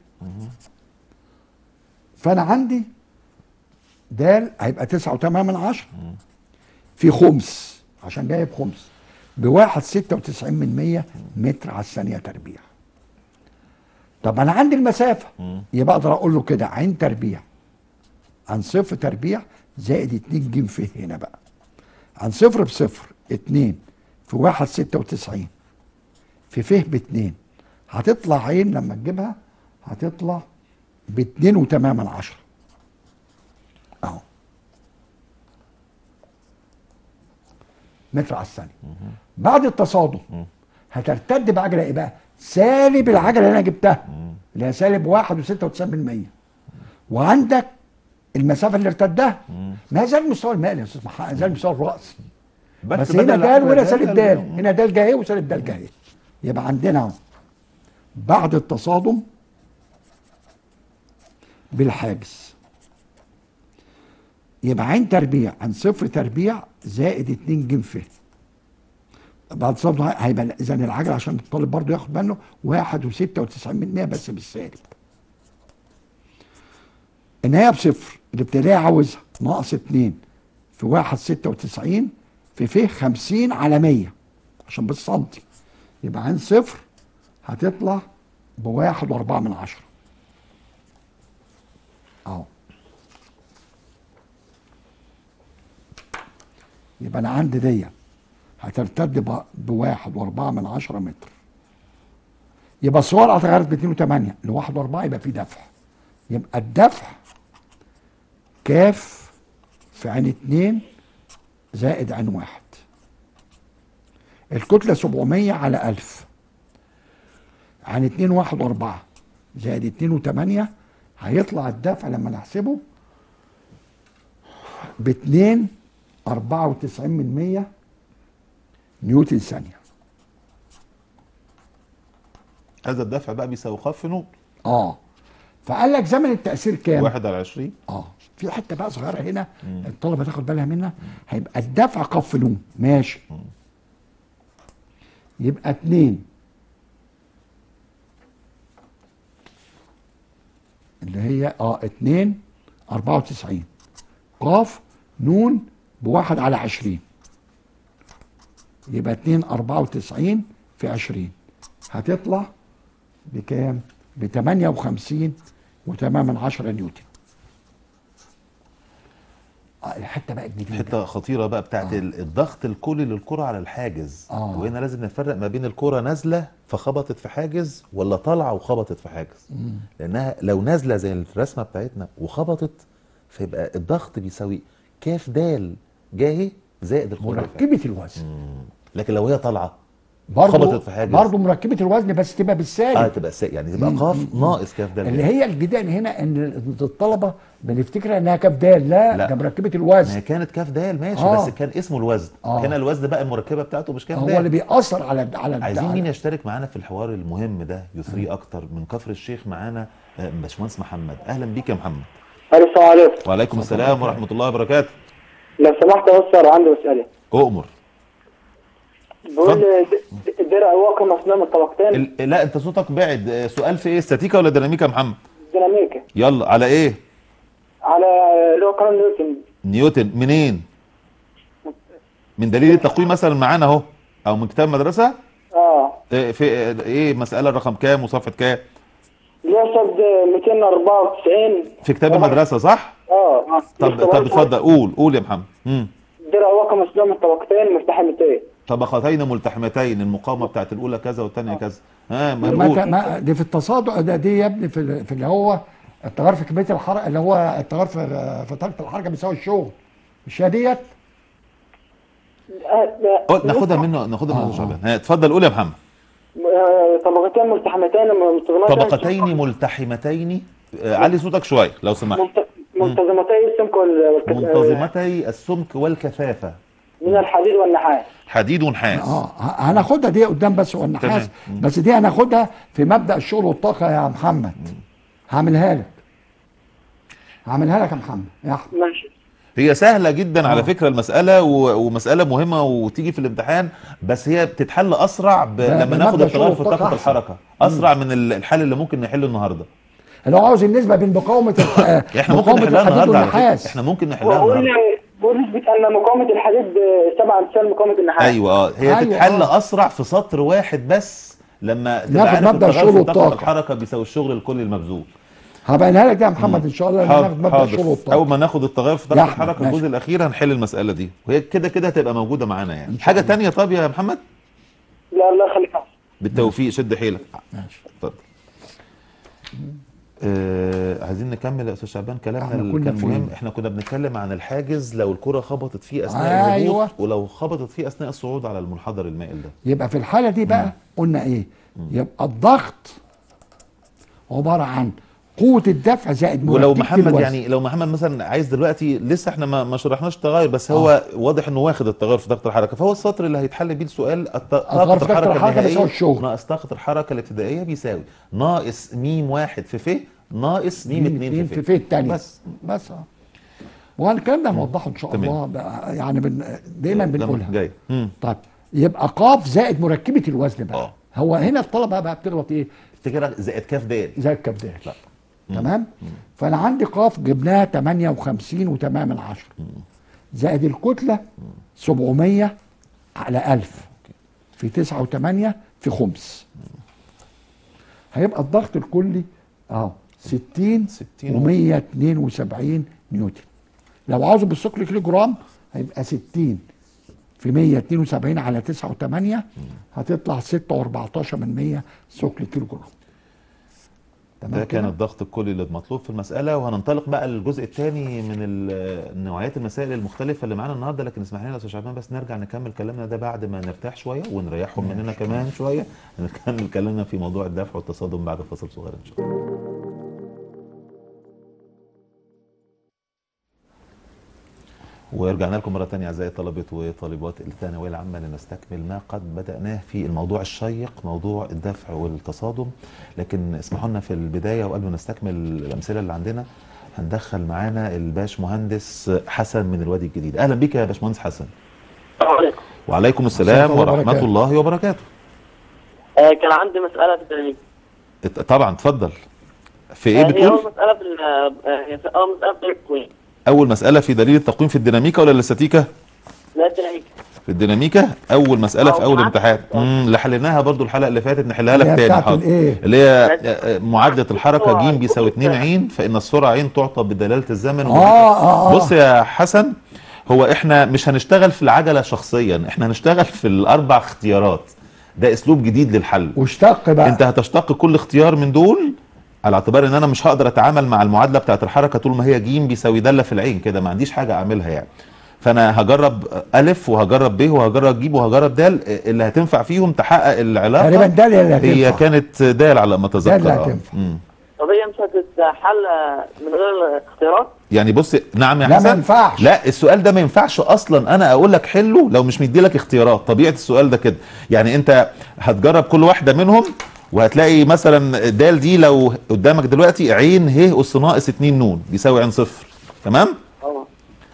فانا عندي د هيبقى تسعة وتمانية من عشرة في خمس عشان جايب خمس بواحد ستة وتسعين من مية متر على الثانية تربيع طب انا عندي المسافة يبقى اقدر اقول له كده عين تربيع عن صفر تربيع زائد اتنين جيم فيه هنا بقى عن صفر بصفر اتنين في واحد ستة وتسعين في فيه باتنين هتطلع عين لما تجيبها هتطلع باتنين وتمام من عشرة اهو متر على الثانية بعد التصادم هترتد بعجلة ايه بقى؟ سالب العجلة اللي انا جبتها اللي هي سالب واحد وستة وتسعين بالمية وعندك المسافة اللي ارتدها ما هي زي المستوى المائي يا استاذ محمد زي المستوى الرأسي بس, هنا بدل دال عجلة وهنا د سالب قال دال لهم. هنا دال جاهي وسالب دال جاهي يبقى عندنا اهو بعد التصادم بالحاجز يبقى عين تربيع عن صفر تربيع زائد 2 جيم ف بعد التصادم هيبقى اذا العجل عشان الطالب برضه ياخد باله واحد وستة وتسعين من مية بس بالسالب النهاية بصفر الابتدائي عاوزها ناقص اتنين في واحد ستة وتسعين في فيه خمسين على مية عشان بالسنتي يبقى عين صفر هتطلع بواحد واربعة من عشرة اهو يبقى انا عندي دي هترتد ب- بواحد واربعة من عشرة متر يبقى السرعة اتغيرت ب 2 وثمانية لواحد واربعة يبقى في دفع يبقى الدفع كاف في عين اتنين زائد عين واحد الكتلة 700 على 1000 عن 2 واحد واربعة زائد 2 وثمانية هيطلع الدفع لما نحسبه ب 2 94 من 100 نيوتن ثانية هذا الدفع بقى بيساوي خف نور اه فقال لك زمن التأثير كام؟ واحد على 20 اه في حته بقى صغيره هنا الطلبه تاخد بالها منها هيبقى الدفع قف نون ماشي يبقى اتنين اللي هي اه اتنين اربعة وتسعين قاف نون بواحد على عشرين يبقى اتنين اربعة وتسعين في عشرين هتطلع بكام؟ بتمانية وخمسين وتمام من عشرة نيوتن اه الحته بقى الجديده حته خطيره بقى بتاعت آه. ال- الضغط الكلي للكره على الحاجز آه. وهنا لازم نفرق ما بين الكره نازله فخبطت في حاجز ولا طالعه وخبطت في حاجز لانها لو نازله زي الرسمه بتاعتنا وخبطت فيبقى الضغط بيساوي كاف دال جاهي زائد الكره اللي فيها. مركبه الوزن لكن لو هي طالعه برضه خبطت في حاجز. برضه مركبه الوزن بس تبقى بالسالب اه تبقى سا... يعني تبقى قاف ناقص كاف دال اللي جاهي. هي الجدال هنا ان الطلبه بنفتكر انها كاف دال لا, لا. ده مركبه ما هي الوزن كانت كاف دال ماشي آه. بس كان اسمه الوزن آه. هنا الوزن بقى المركبه بتاعته مش كاف هو دال اللي بيأثر على على عايزين على- مين يشترك معانا في الحوار المهم ده يثريه اكتر من كفر الشيخ معانا آه، باشمهندس محمد اهلا بيك يا محمد الو السلام عليكم وعليكم السلام ورحمه الله وبركاته لو سمحت يا استاذ عندي مسألة اؤمر بقول د- درع واقع مصنوع من طبقتين ال- لا انت صوتك بعد آه، سؤال في ايه استاتيكا ولا ديناميكا يا محمد ديناميكا يلا على ايه على اللي هو قانون نيوتن نيوتن منين من دليل التقويم مثلا معانا اهو او من كتاب مدرسه اه آه، في آه، ايه مساله رقم كام وصفحه كام اللي هو صد 294 في كتاب المدرسه صح اه طب طب اتفضل قول قول يا محمد امم درع واقع مصنوع من طبقتين ملتحمتين طبقتين ملتحمتين المقاومه بتاعت الاولى كذا والثانيه كذا ها ما ما, نقول. ما دي في التصادع ده دي يا ابني في, ال- في اللي هو التغير في كميه الحركه اللي هو التغير في في طاقه الحركه بيساوي الشغل مش هي ديت آه، قول- ناخدها منه ناخدها منه شعبان ها، اتفضل قول يا محمد آه، طبقتين ملتحمتين منتظمتين طبقتين ملتحمتين آه، علي صوتك شويه لو سمحت ملت- منتظمتي السمك وال- والك- منتظمتي السمك والكثافه من الحديد والنحاس حديد ونحاس اه ه- هناخدها دي قدام بس والنحاس تمام. بس دي هناخدها في مبدا الشغل والطاقه يا محمد هعملها لك هعملها لك يا محمد يا احمد ماشي هي سهله جدا على فكره المساله و- ومساله مهمه وتيجي في الامتحان بس هي بتتحل اسرع ب... لما بمبدأ ناخد التغير شغل في الطاقة طاقه أحسن. الحركه اسرع من ال- الحل اللي ممكن نحله النهارده لو عاوز النسبه بين مقاومه ال- آه، احنا ممكن مقاومه نحلها الحديد النهارده على فكره والنحاس احنا ممكن نحلها وقول النهارده قول نسبة أن مقاومة الحديد سبعة أمثال مقاومة النحاس ايوه اه هي أيوة، تتحل آه. اسرع في سطر واحد بس لما تبقى ناخد عارف مبدأ التغير الشغل في طاقه والطاقة. الحركه بيساوي الشغل الكلي المبذول هبينها لك دي يا محمد ان شاء الله لما ناخد حاضر مبدا الشغل حاضر والطاقه اول ما ناخد التغير في يا طاقه أحمد، الحركه ماشي. الجزء الاخير هنحل المساله دي وهي كده كده هتبقى موجوده معانا يعني حاجه تانية طب يا محمد لا الله يخليك بالتوفيق شد حيلك ماشي اتفضل آه عايزين نكمل يا استاذ شعبان كلامنا احنا اللي كنا كان فين؟ مهم احنا كنا بنتكلم عن الحاجز لو الكره خبطت فيه اثناء الهبوط أيوة. ولو خبطت فيه اثناء الصعود على المنحدر المائل ده يبقى في الحاله دي بقى قلنا ايه يبقى الضغط عباره عن قوه الدفع زائد ولو مركبة محمد الوزن. يعني لو محمد مثلا عايز دلوقتي لسه احنا ما, ما شرحناش التغير بس هو واضح انه واخد التغير في طاقه الحركه فهو السطر اللي هيتحل بيه السؤال الط- طاقه في طاقة الحركه الحركة بيساوي النهائيه الشغل. ناقص طاقه الحركه الابتدائيه بيساوي ناقص ميم واحد في ف ناقص ميم ميم اتنين اتنين في في ف ف التانية بس بس اه وهن الكلام ده هنوضحه ان شاء تمام. الله بقى يعني بن دايما لما بنقولها جاي مم. طيب يبقى قاف زائد مركبه الوزن بقى آه. هو هنا الطلبه بقى بتغلط ايه افتكرها زائد كاف دال زي الكبدال تمام فانا عندي قاف جبناها 58 و8 من عشرة زائد الكتله 700 على 1000 في 9 و8 في خمس هيبقى الضغط الكلي اهو 60 60 و172 نيوتن لو عاوزه بالثقل كيلو جرام هيبقى 60 في 172 على 9 و8 هتطلع 6 و14 من 100 ثقل كيلو جرام تمام ده كان كده؟ الضغط الكلي اللي مطلوب في المساله وهننطلق بقى للجزء الثاني من ال- نوعيات المسائل المختلفه اللي معانا النهارده لكن اسمح لنا يا استاذ شعبان بس نرجع نكمل كلامنا ده بعد ما نرتاح شويه ونريحهم مننا كمان شويه نكمل كلامنا في موضوع الدفع والتصادم بعد فاصل صغير ان شاء الله ورجعنا لكم مرة تانية أعزائي طلبة وطالبات الثانوية العامة لنستكمل ما قد بدأناه في الموضوع الشيق موضوع الدفع والتصادم لكن اسمحوا لنا في البداية وقبل ما نستكمل الأمثلة اللي عندنا هندخل معانا الباش مهندس حسن من الوادي الجديد أهلا بك يا باش مهندس حسن السلام عليكم وعليكم السلام الله ورحمة وبركاته. الله وبركاته آه كان عندي مسألة في التدريب ات- طبعا اتفضل في ايه آه، هي أول بتقول مسألة في ال- آه، هي في أول مسألة في التقويم أول مسألة في دليل التقويم في الديناميكا ولا الاستاتيكا لا الديناميك في الديناميكا اول مساله أو في اول معاك. امتحان امم اللي حليناها برضو الحلقه اللي فاتت نحلها لك اللي هي تاني بتاعت حاضر الإيه؟ اللي هي آه، معادله الحركه ج بيساوي 2 عين فان السرعه عين تعطى بدلاله الزمن آه، آه، آه. بص يا حسن هو احنا مش هنشتغل في العجله شخصيا احنا هنشتغل في الاربع اختيارات ده اسلوب جديد للحل واشتق بقى انت هتشتق كل اختيار من دول على اعتبار ان انا مش هقدر اتعامل مع المعادله بتاعت الحركه طول ما هي ج بيساوي داله في العين كده ما عنديش حاجه اعملها يعني فانا هجرب الف وهجرب ب وهجرب ج وهجرب د اللي هتنفع فيهم تحقق العلاقه تقريبا ده اللي هي هتنفع كانت دال على ما اتذكر اللي آه. هتنفع. مم. طب هي مش هتتحل من غير اختيارات يعني بص نعم يا لا، حسن ما ينفعش. لا السؤال ده ما ينفعش اصلا انا اقول لك حله لو مش مدي لك اختيارات طبيعه السؤال ده كده يعني انت هتجرب كل واحده منهم وهتلاقي مثلا دال دي لو قدامك دلوقتي عين ه اس ناقص 2 نون بيساوي عين صفر تمام اه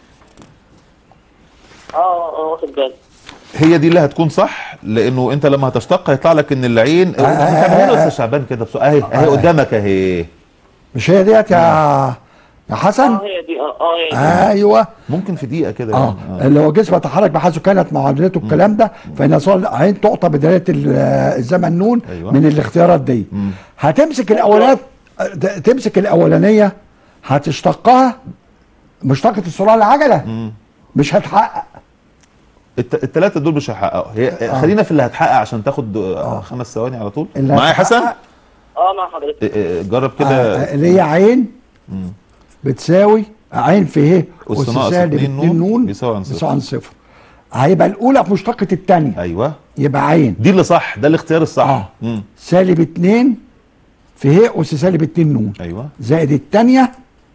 اه اه واخد بالي هي دي اللي هتكون صح لانه انت لما هتشتق هيطلع لك ان العين آه، آه، تعملها له آه. استاذ شعبان كده بسرعه اهي اهي قدامك اهي مش هي ديت يا يا حسن اه هي دي اه اه هي دي ايوه ممكن في دقيقه كده اه يعني. اللي هو جسم يتحرك بحيث كانت معادلته الكلام ده فان صار عين تعطى بدلاله ال- الزمن نون أيوة. من الاختيارات دي هتمسك الاولانيات تمسك الاولانيه هتشتقها مشتقه السرعه العجله مش هتحقق الت- التلاتة دول مش هيحققوا هي خلينا في اللي هتحقق عشان تاخد آه. خمس ثواني على طول اللي معايا حسن هتحقق، اه مع حضرتك إيه إيه، جرب آه، كده اللي هي عين بتساوي عين في ه أس أس ناقص سالب اتنين 2 نون نون بيساوي عن صفر. بيساوي عن صفر هيبقى الاولى في مشتقه الثانيه ايوه يبقى عين دي اللي صح ده الاختيار الصح اه مم. سالب 2 في ه اس سالب 2 نون ايوه زائد الثانيه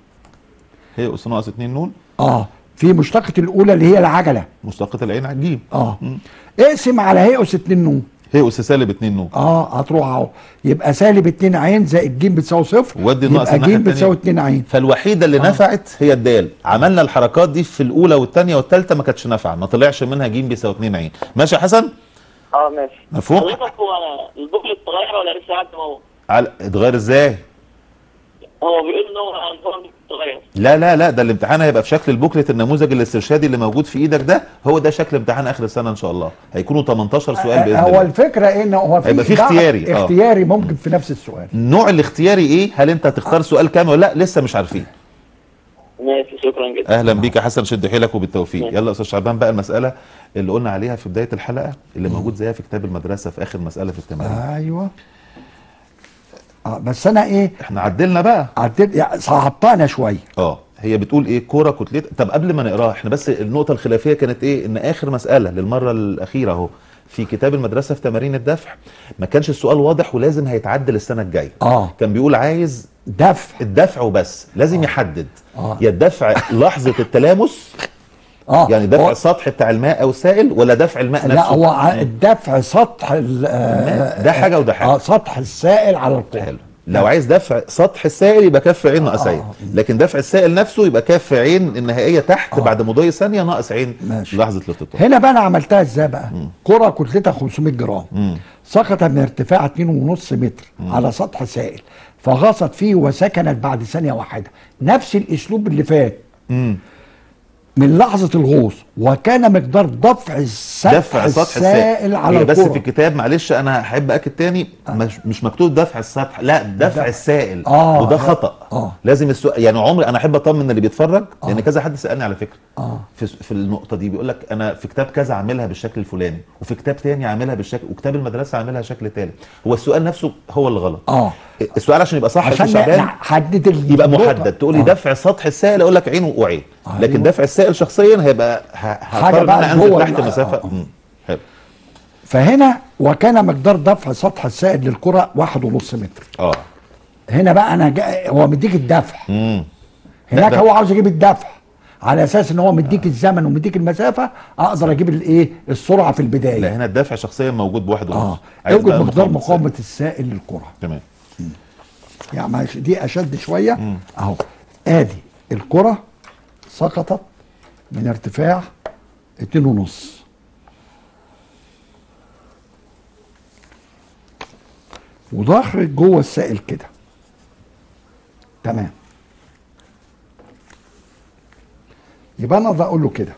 هي اس ناقص 2 نون اه في مشتقه الاولى اللي هي العجله مشتقة العين على الجيم اه اقسم على ه اس 2 نون هي اس سالب 2 نون اه هتروح اهو يبقى سالب 2 عين زائد ج بتساوي صفر ودي الناقص يبقى الناحية ج بتساوي التانية. 2 عين فالوحيده اللي نفعت هي الدال عملنا الحركات دي في الاولى والثانيه والثالثه ما كانتش نافعه ما طلعش منها ج بيساوي 2 عين ماشي يا حسن اه ماشي مفهوم حضرتك هو البوكلت اتغير ولا لسه قاعد هو؟ على اتغير ازاي هو بيقول ان هو نظام اتغير لا لا لا ده الامتحان هيبقى في شكل البوكلت النموذج الاسترشادي اللي موجود في ايدك ده هو ده شكل امتحان اخر السنه ان شاء الله هيكونوا 18 سؤال باذن هو الله الفكره ايه ان هو في هيبقى في بعض اختياري، آه. اختياري ممكن في نفس السؤال النوع الاختياري ايه هل انت هتختار سؤال كامل ولا لا لسه مش عارفين ماشي شكرا جدا اهلا بيك يا حسن شد حيلك وبالتوفيق يلا يا استاذ شعبان بقى المساله اللي قلنا عليها في بدايه الحلقه اللي موجود زيها في كتاب المدرسه في اخر مساله في التمارين ايوه اه بس انا ايه احنا عدلنا بقى عدل يعني صعبتها انا شويه اه هي بتقول ايه كوره كتلتها طب قبل ما نقراها احنا بس النقطه الخلافيه كانت ايه ان اخر مساله للمره الاخيره اهو في كتاب المدرسه في تمارين الدفع ما كانش السؤال واضح ولازم هيتعدل السنه الجايه اه كان بيقول عايز دفع الدفع وبس لازم يحدد آه. يا الدفع لحظه التلامس اه يعني دفع هو- السطح بتاع الماء او السائل ولا دفع الماء نفسه لا هو ع- الدفع سطح ال- آه، ده حاجة وده حاجة. اه سطح السائل على القوة حلو لو عايز دفع سطح السائل يبقى كف عين ناقص عين لكن دفع السائل نفسه يبقى كف عين النهائيه تحت بعد مضي ثانيه ناقص عين ماشي. لحظه الارتطام هنا بقى انا عملتها ازاي بقى كرة كتلتها 500 جرام سقط من ارتفاع 2.5 متر على سطح سائل فغاصت فيه وسكنت بعد ثانية واحدة نفس الاسلوب اللي فات من لحظة الغوص وكان مقدار دفع السطح دفع سطح السائل على هي بس الكرة في الكتاب معلش انا هحب اكد تاني مش, مش مكتوب دفع السطح لا دفع السائل آه، وده لا. خطا آه. لازم السؤال يعني عمري انا احب اطمن اللي بيتفرج لان كذا حد سالني على فكره آه. في في النقطه دي بيقول لك انا في كتاب كذا عاملها بالشكل الفلاني وفي كتاب تاني عاملها بالشكل وكتاب المدرسه عاملها شكل تاني هو السؤال نفسه هو اللي غلط اه السؤال عشان يبقى صح يا عشان أستاذ شعبان نحدد ال- يبقى النقطة. محدد تقول لي آه. دفع سطح السائل اقول لك عين وعين لكن أيوة. دفع السائل شخصيا هيبقى ه- هضطر ان بقى انا انزل جوه تحت ال- مسافه آه. مم. حلو فهنا وكان مقدار دفع سطح السائل للكرة واحد ونص متر اه هنا بقى انا جا... هو مديك الدفع امم هناك ده- هو عاوز يجيب الدفع على اساس ان هو مديك الزمن ومديك المسافه اقدر اجيب الايه السرعه في البدايه لا هنا الدفع شخصيا موجود بواحد ونص اه عايز اوجد بقى مقدار مقاومة مقاومه السائل للكره السائل. تمام يعني معلش دي اشد شويه اهو ادي الكره سقطت من ارتفاع اتنين ونص ودخلت جوه السائل كده تمام يبقى انا اقدر اقول له كده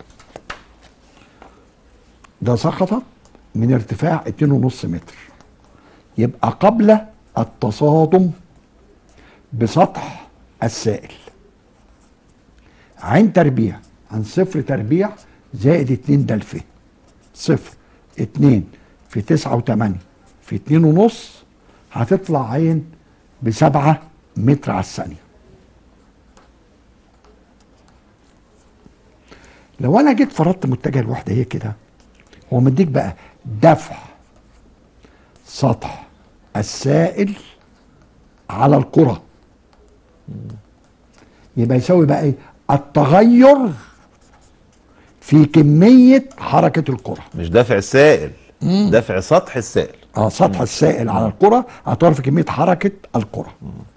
ده سقطت من ارتفاع اتنين ونص متر يبقى قبل التصادم بسطح السائل عين تربيع عن صفر تربيع زائد اتنين دلفين صفر اتنين في تسعة وتمانية في اتنين ونص هتطلع عين بسبعة متر على الثانية لو انا جيت فرضت متجه الوحدة هي كده هو مديك بقى دفع سطح السائل على الكرة يبقى يساوي بقى ايه التغير في كمية حركة الكرة مش دافع السائل دافع سطح السائل اه سطح السائل على الكرة هتعرف في كمية حركة الكرة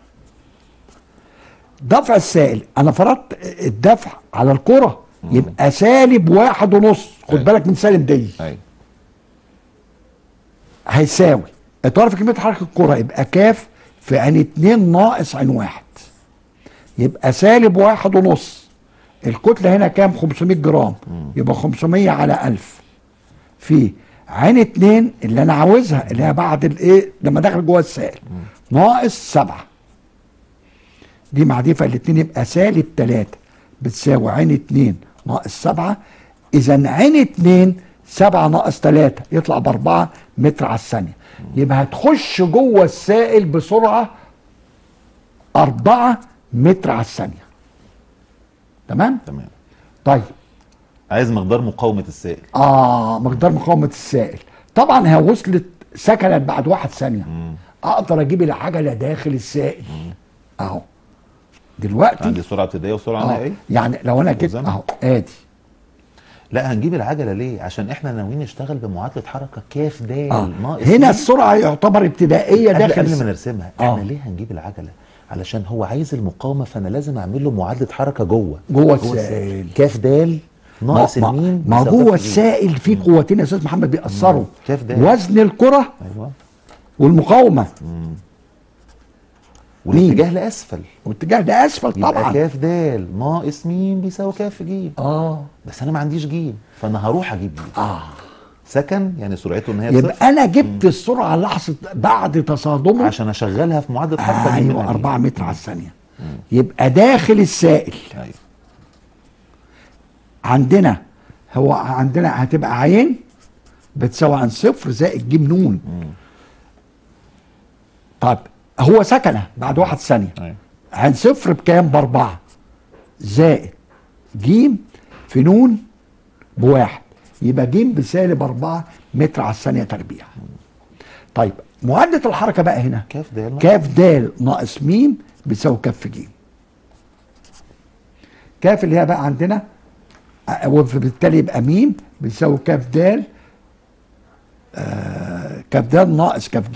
دفع السائل انا فرضت الدفع على الكرة يبقى سالب واحد ونص خد أيوة. بالك من سالب دي ايوه هيساوي تعرف كمية حركة الكرة يبقى كاف في عين اتنين ناقص عين واحد يبقى سالب واحد ونص الكتلة هنا كام 500 جرام يبقى 500 على 1000 في عين اتنين اللي انا عاوزها اللي هي بعد الايه لما دخل جوه السائل ناقص سبعة دي مع دي فالاتنين يبقى سالب تلاتة بتساوي عين اتنين ناقص سبعة اذا عين اتنين سبعة ناقص تلاتة يطلع باربعة متر على الثانية يبقى هتخش جوه السائل بسرعة أربعة متر على الثانية تمام؟ تمام طيب عايز مقدار مقاومه السائل اه مقدار مقاومه السائل طبعا هي وصلت سكنت بعد واحد ثانيه اقدر اجيب العجله داخل السائل اهو دلوقتي عندي سرعه ابتدائيه وسرعه آه. نهائيه يعني لو انا جبت وزن. اهو ادي لا هنجيب العجله ليه عشان احنا ناويين نشتغل بمعادله حركه كاف د آه. ناقص هنا مين؟ السرعه يعتبر ابتدائيه قبل, داخل قبل ما السائل. نرسمها آه. احنا ليه هنجيب العجله علشان هو عايز المقاومه فانا لازم اعمل له معادله حركه جوه جوه السائل. كاف د ناقص ما- الميم ما بيساوي جوه كاف ج. السائل في قوتين يا استاذ محمد بيأثروا كاف د. وزن الكره ايوه والمقاومه والاتجاه لاسفل والاتجاه ده اسفل يبقى طبعا كاف د ناقص ميم بيساوي كاف ج اه بس انا ما عنديش ج فانا هروح اجيب ج اه سكن يعني سرعته ان هي صفر يبقى انا جبت السرعه لحظه بعد تصادمه عشان اشغلها في معادله حركه أجيب منها ايوه ج. 4 متر على الثانيه يبقى داخل السائل ايوه عندنا هو عندنا هتبقى عين بتساوي عن صفر زائد ج نون طب هو سكنه بعد واحد ثانيه ايوه عن صفر بكام باربعه زائد ج في نون بواحد يبقى ج بسالب أربعة متر على الثانية تربيع طيب معادلة الحركة بقى هنا كاف د ناقص كاف د ناقص م بيساوي كف ج كاف اللي هي بقى عندنا آه، وبالتالي يبقى م بيساوي كاف د آه كاف د ناقص كاف ج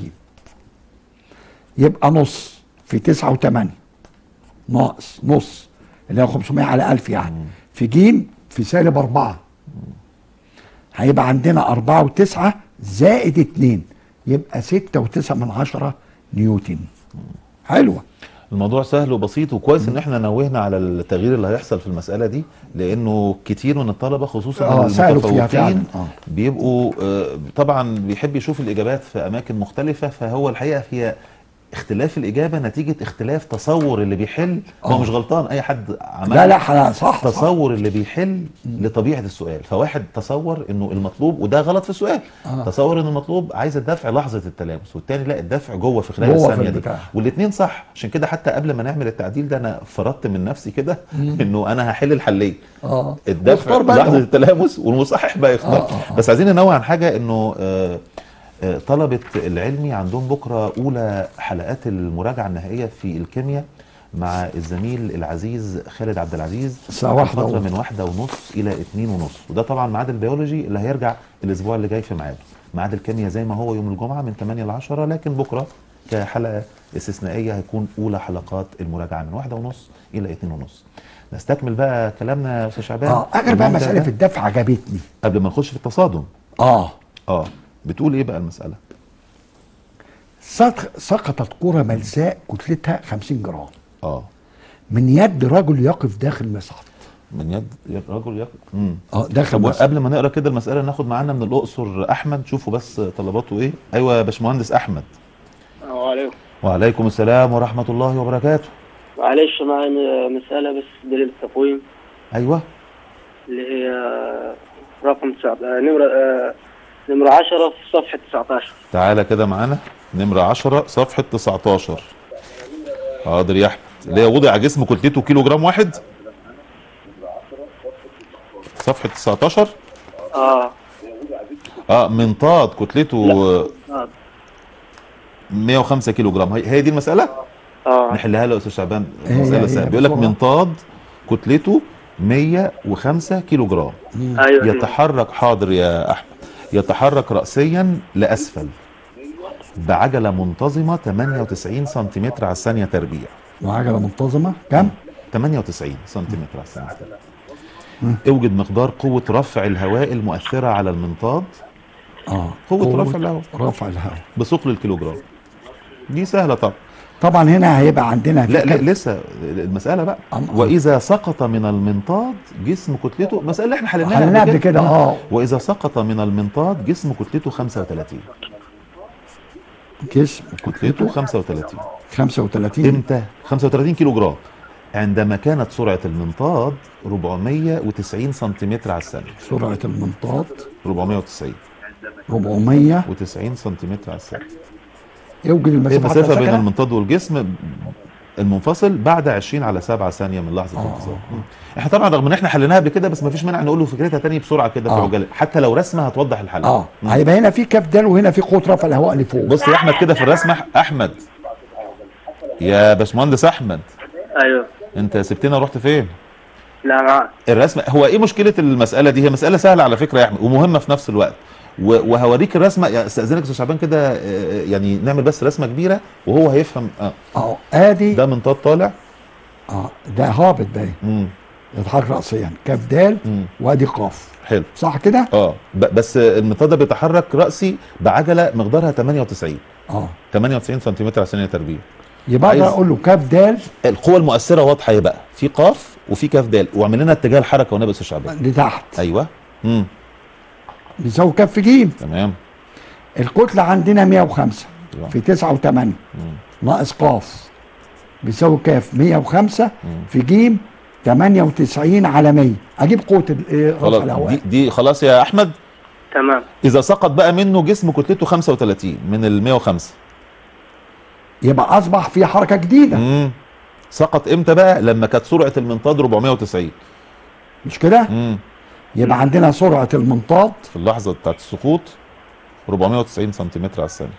يبقى نص في تسعة وثمانية ناقص نص اللي هو 500 على 1000 يعني في ج في سالب أربعة هيبقى عندنا أربعة وتسعة زائد اتنين يبقى ستة وتسعة من عشرة نيوتن حلوة الموضوع سهل وبسيط وكويس ان احنا نوهنا على التغيير اللي هيحصل في المساله دي لانه كتير من الطلبه خصوصا آه، سألوا فيها فعلاً. المتفوقين آه. بيبقوا آه، طبعا بيحب يشوف الاجابات في اماكن مختلفه فهو الحقيقه هي اختلاف الاجابه نتيجه اختلاف تصور اللي بيحل هو آه. مش غلطان اي حد عمل لا لا حلا- صح صح تصور اللي بيحل لطبيعه السؤال فواحد تصور انه المطلوب وده غلط في السؤال آه. تصور ان المطلوب عايز الدفع لحظه التلامس والتاني لا الدفع جوه في خلال جوه في الثانيه دي البتاع. والاثنين صح عشان كده حتى قبل ما نعمل التعديل ده انا فرضت من نفسي كده انه انا هحل الحلين اه الدفع واختار بقى لحظه لهم. التلامس والمصحح بقى يختار آه، آه، آه. بس عايزين ننوه عن حاجه انه آه، آه، طلبه العلمي عندهم بكره اولى حلقات المراجعه النهائيه في الكيمياء مع الزميل العزيز خالد عبد العزيز الساعة واحدة فترة ونص. من واحدة ونص إلى اتنين ونص وده طبعا ميعاد البيولوجي اللي هيرجع الأسبوع اللي جاي في ميعاده ميعاد الكيمياء زي ما هو يوم الجمعة من 8 ل 10 لكن بكرة كحلقة استثنائية هيكون أولى حلقات المراجعة من واحدة ونص إلى اتنين ونص نستكمل بقى كلامنا يا أستاذ شعبان اه اخر بقى المنتج مسألة ده في الدفع عجبتني قبل ما نخش في التصادم اه اه بتقول ايه بقى المسألة سق- سقطت كرة ملساء كتلتها 50 جرام اه من يد رجل يقف داخل مصعد من يد يد رجل يقف امم اه داخل طب مصعد قبل ما نقرا كده المسألة ناخد معانا من الأقصر أحمد شوفوا بس طلباته ايه أيوة يا باشمهندس أحمد وعليكم وعليكم السلام ورحمة الله وبركاته معلش معايا م- مسألة بس دليل التقويم أيوة اللي هي رقم تسعة آه، نمرة آه، نمرة عشرة في صفحة 19 تعالى كده معانا نمرة 10 صفحة 19 حاضر يا أحمد اللي هي وضع جسم كتلته كيلو جرام واحد صفحة 19 اه اه منطاد كتلته آه. 105 كيلو جرام هي هي دي المسألة؟ اه نحلها له يا أستاذ شعبان هي- مسألة هي سهلة بيقول لك بسرعة. منطاد كتلته 105 كيلو جرام ايوه أيوة. يتحرك حاضر يا احمد يتحرك راسيا لاسفل بعجله منتظمه 98 سنتيمتر على الثانيه تربيع وعجلة منتظمة كم؟ 98 سنتيمتر على الثانيه تربيع اوجد مقدار قوه رفع الهواء المؤثره على المنطاد اه قوة رفع الهواء. رفع الهواء بثقل الكيلوجرام دي سهله طبعا طبعا هنا هيبقى عندنا لا لا فكرة- لسه المساله بقى أم- واذا سقط من المنطاد جسم كتلته المساله اللي احنا حليناها حلناها قبل كده اه واذا سقط من المنطاد جسم كتلته 35 جسم كتلته 35 35 امتى 35 كيلو جرام عندما كانت سرعه المنطاد 490 سنتيمتر على الثانيه سرعة المنطاد 490 490 سنتيمتر على الثانيه يوجد ايه المسافة المسافه بين ساكنة المنطاد والجسم المنفصل بعد 20 على 7 ثانيه من لحظه آه. الانفصال مم. احنا طبعا رغم ان احنا حليناها قبل كده بس ما فيش مانع نقول له فكرتها تاني بسرعه كده في آه. عجاله حتى لو رسمه هتوضح الحل اه مم. هيبقى هنا في كاف دال وهنا في قوه رفع الهواء لفوق بص يا احمد كده في الرسمه احمد يا باشمهندس احمد ايوه انت سبتنا ورحت فين لا معاك الرسمه هو ايه مشكله المساله دي هي مساله سهله على فكره يا احمد ومهمه في نفس الوقت و- وهوريك الرسمه يعني استاذنك يا استاذ شعبان كده آه، يعني نعمل بس رسمه كبيره وهو هيفهم اه اه ادي ده منطاد طالع اه ده هابط باين امم يتحرك راسيا كاف دال امم وادي قاف حلو صح كده؟ اه ب- بس المنطاد ده بيتحرك راسي بعجله مقدارها 98 اه 98 سنتيمتر على ثانيه تربيع يبقى اقدر عايز- اقول له كاف دال القوه المؤثره واضحه ايه بقى في قاف وفي كاف دال واعمل لنا اتجاه الحركه والنبي يا استاذ شعبان لتحت ايوه امم بيساوي كاف جيم تمام الكتله عندنا 105 أيوة. في 9 و8 مم. ناقص قاف بيساوي كاف 105 مم. في جيم 98 على 100 اجيب قوه ال- إيه، رفع خلاص الهواء دي, دي خلاص يا احمد تمام اذا سقط بقى منه جسم كتلته 35 من ال 105 يبقى اصبح في حركه جديده امم سقط امتى بقى لما كانت سرعه المنطاد 490 مش كده امم يبقى عندنا سرعه المنطاد في اللحظه بتاعت السقوط 490 سنتيمتر على الثانيه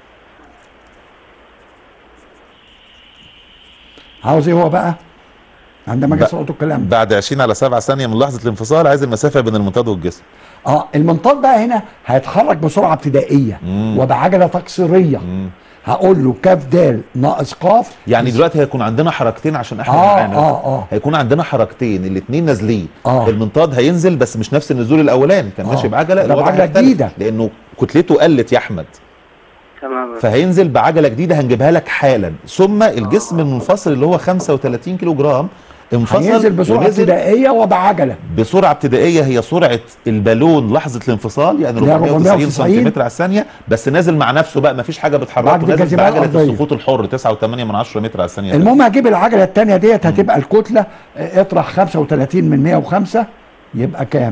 عاوز ايه هو بقى عندما اجي بقى- اسقط الكلام ده بعد 20 على 7 ثانيه من لحظه الانفصال عايز المسافه بين المنطاد والجسم اه المنطاد بقى هنا هيتحرك بسرعه ابتدائيه مم. وبعجله تقصيريه مم. هقول له كاف دال ناقص قاف يعني دلوقتي هيكون عندنا حركتين عشان احنا اه معانا اه اه هيكون عندنا حركتين الاثنين نازلين آه. المنطاد هينزل بس مش نفس النزول الاولاني كان آه. ماشي بعجله ده الوضع بعجلة هيختلف، جديدة. لانه كتلته قلت يا احمد تمام فهينزل بعجله جديده هنجيبها لك حالا ثم الجسم المنفصل اللي هو 35 كيلو جرام انفصل هينزل بسرعه ونزل ابتدائيه وبعجله بسرعه ابتدائيه هي سرعه البالون لحظه الانفصال يعني اللي هي 490 490 سنتيمتر على الثانيه بس نازل مع نفسه بقى مفيش حاجه بتحركه بعد نازل الجاذبية بعجله الأرضية. السقوط الحر 9.8 من 10 متر على الثانيه المهم هجيب العجله الثانيه ديت هتبقى الكتله اه، اطرح 35 من 105 يبقى كام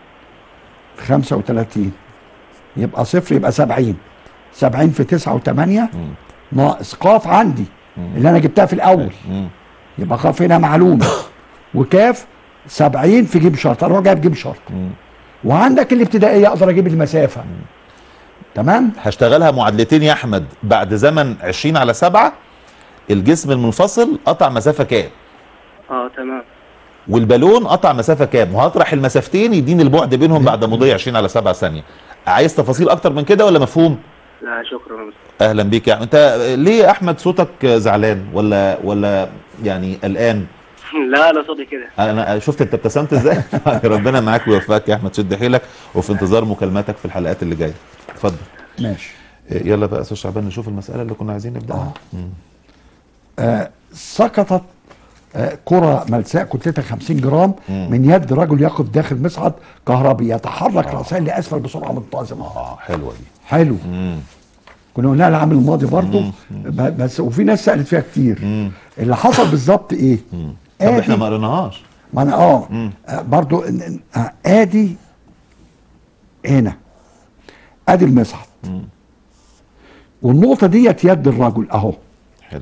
35 يبقى صفر يبقى 70 70 في 9 و8 ناقص قاف عندي اللي انا جبتها في الاول مم. يبقى قاف هنا معلومه وكاف 70 في جيب شرط انا جايب جيب شرط مم. وعندك الابتدائيه اقدر اجيب المسافه تمام هشتغلها معادلتين يا احمد بعد زمن 20 على 7 الجسم المنفصل قطع مسافه كام اه تمام والبالون قطع مسافه كام وهطرح المسافتين يديني البعد بينهم بعد مضي 20 على 7 ثانيه عايز تفاصيل اكتر من كده ولا مفهوم لا شكرا يا مستر. اهلا بيك يا احمد انت ليه يا احمد صوتك زعلان ولا ولا يعني قلقان لا انا صوتي كده انا شفت انت ابتسمت ازاي ربنا معاك ويوفقك يا احمد شد حيلك وفي انتظار مكالماتك في الحلقات اللي جايه اتفضل ماشي يلا بقى يا استاذ شعبان نشوف المساله اللي كنا عايزين نبداها مم. آه سقطت آه كرة ملساء كتلتها 50 جرام مم. من يد رجل يقف داخل مصعد كهربي يتحرك راسيا لاسفل بسرعه منتظمه اه حلوه دي حلو مم. كنا قلناها العام الماضي برضه ب- بس وفي ناس سالت فيها كتير مم. اللي حصل بالظبط ايه؟ طب احنا آدي- ما قريناهاش ما انا اه مم. آه، برضو إن- إن- آه، ادي هنا ادي المصعد مم. والنقطه ديت يد الرجل اهو حلو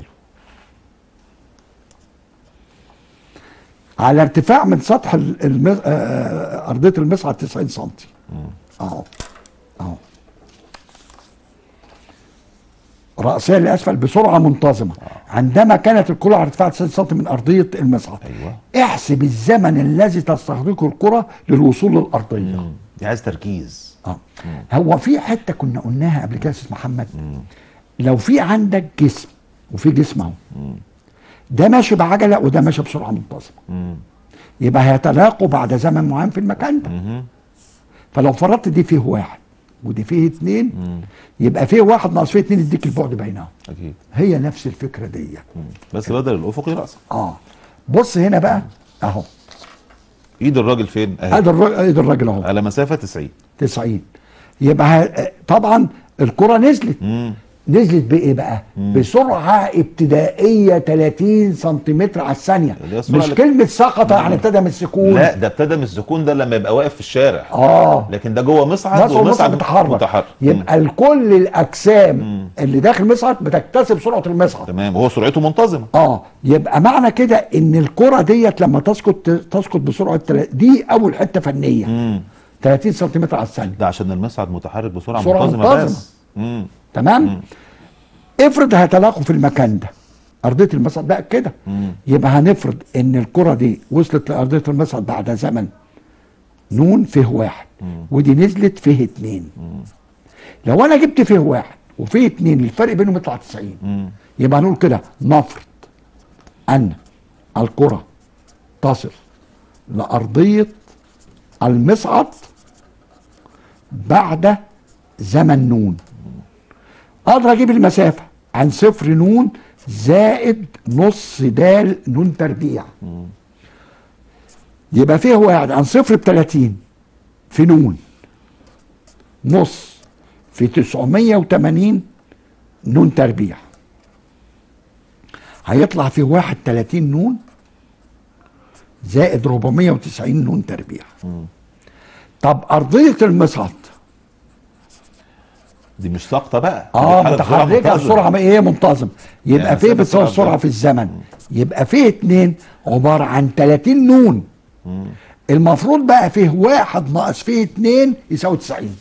على ارتفاع من سطح ال- المز... آه، آه، ارضيه المصعد 90 سم اهو اهو رأسيا لأسفل بسرعة منتظمة عندما كانت الكرة على ارتفاع 90 سم من أرضية المصعد ايوه احسب الزمن الذي تستغرقه الكرة للوصول للأرضية مم. دي عايز تركيز اه هو في حته كنا قلناها قبل كده يا استاذ محمد لو في عندك جسم وفي جسم اهو ده ماشي بعجله وده ماشي بسرعه منتظمه مم. يبقى هيتلاقوا بعد زمن معين في المكان ده مهم. فلو فرضت دي فيه واحد ودي فيه اتنين يبقى فيه واحد ناقص فيه اتنين يديك البعد بينهم اكيد هي نفس الفكره دي مم. بس بدل الافقي راسا اه بص هنا بقى اهو ايد الراجل فين اهي ادي الراجل ادي الراجل اهو على مسافه 90 90 يبقى ه- طبعا الكره نزلت مم. نزلت بايه بقى بسرعه ابتدائيه 30 سنتيمتر على الثانيه اللي هي السرعة مش اللي- كلمه سقط يعني ابتدى من السكون لا ده ابتدى من السكون ده لما يبقى واقف في الشارع اه لكن ده جوه مصعد مصعد مصعد متحرك متحرك يبقى الكل الاجسام اللي داخل مصعد بتكتسب سرعه المصعد تمام وهو سرعته منتظمه اه يبقى معنى كده ان الكره ديت لما تسقط تسقط بسرعه تل- دي اول حته فنيه امم 30 سنتيمتر على الثانيه ده عشان المصعد متحرك بسرعه سرعة منتظمه, منتظمة. بس امم تمام افرض هيتلاقوا في المكان ده ارضيه المصعد بقى كده يبقى هنفرض ان الكره دي وصلت لارضيه المصعد بعد زمن نون فيه واحد ودي نزلت فيه اتنين لو انا جبت فيه واحد وفيه اتنين الفرق بينهم يطلع 90 يبقى نقول كده نفرض ان الكره تصل لارضيه المصعد بعد زمن نون اقدر اجيب المسافه عن صفر نون زائد نص دال نون تربيع يبقى فيه واحد عن صفر ب 30 في نون نص في 980 نون تربيع هيطلع فيه واحد 30 نون زائد 490 نون تربيع طب ارضيه المصعد دي مش ساقطه بقى دي اه بتتحرك بسرعة متحركه منتظمة. بسرعه ايه منتظم يبقى يعني فيه مسافة بتساوي سرعة السرعه بسرعة. في الزمن يبقى فيه اتنين عباره عن 30 نون المفروض بقى فيه واحد ناقص فيه اتنين يساوي 90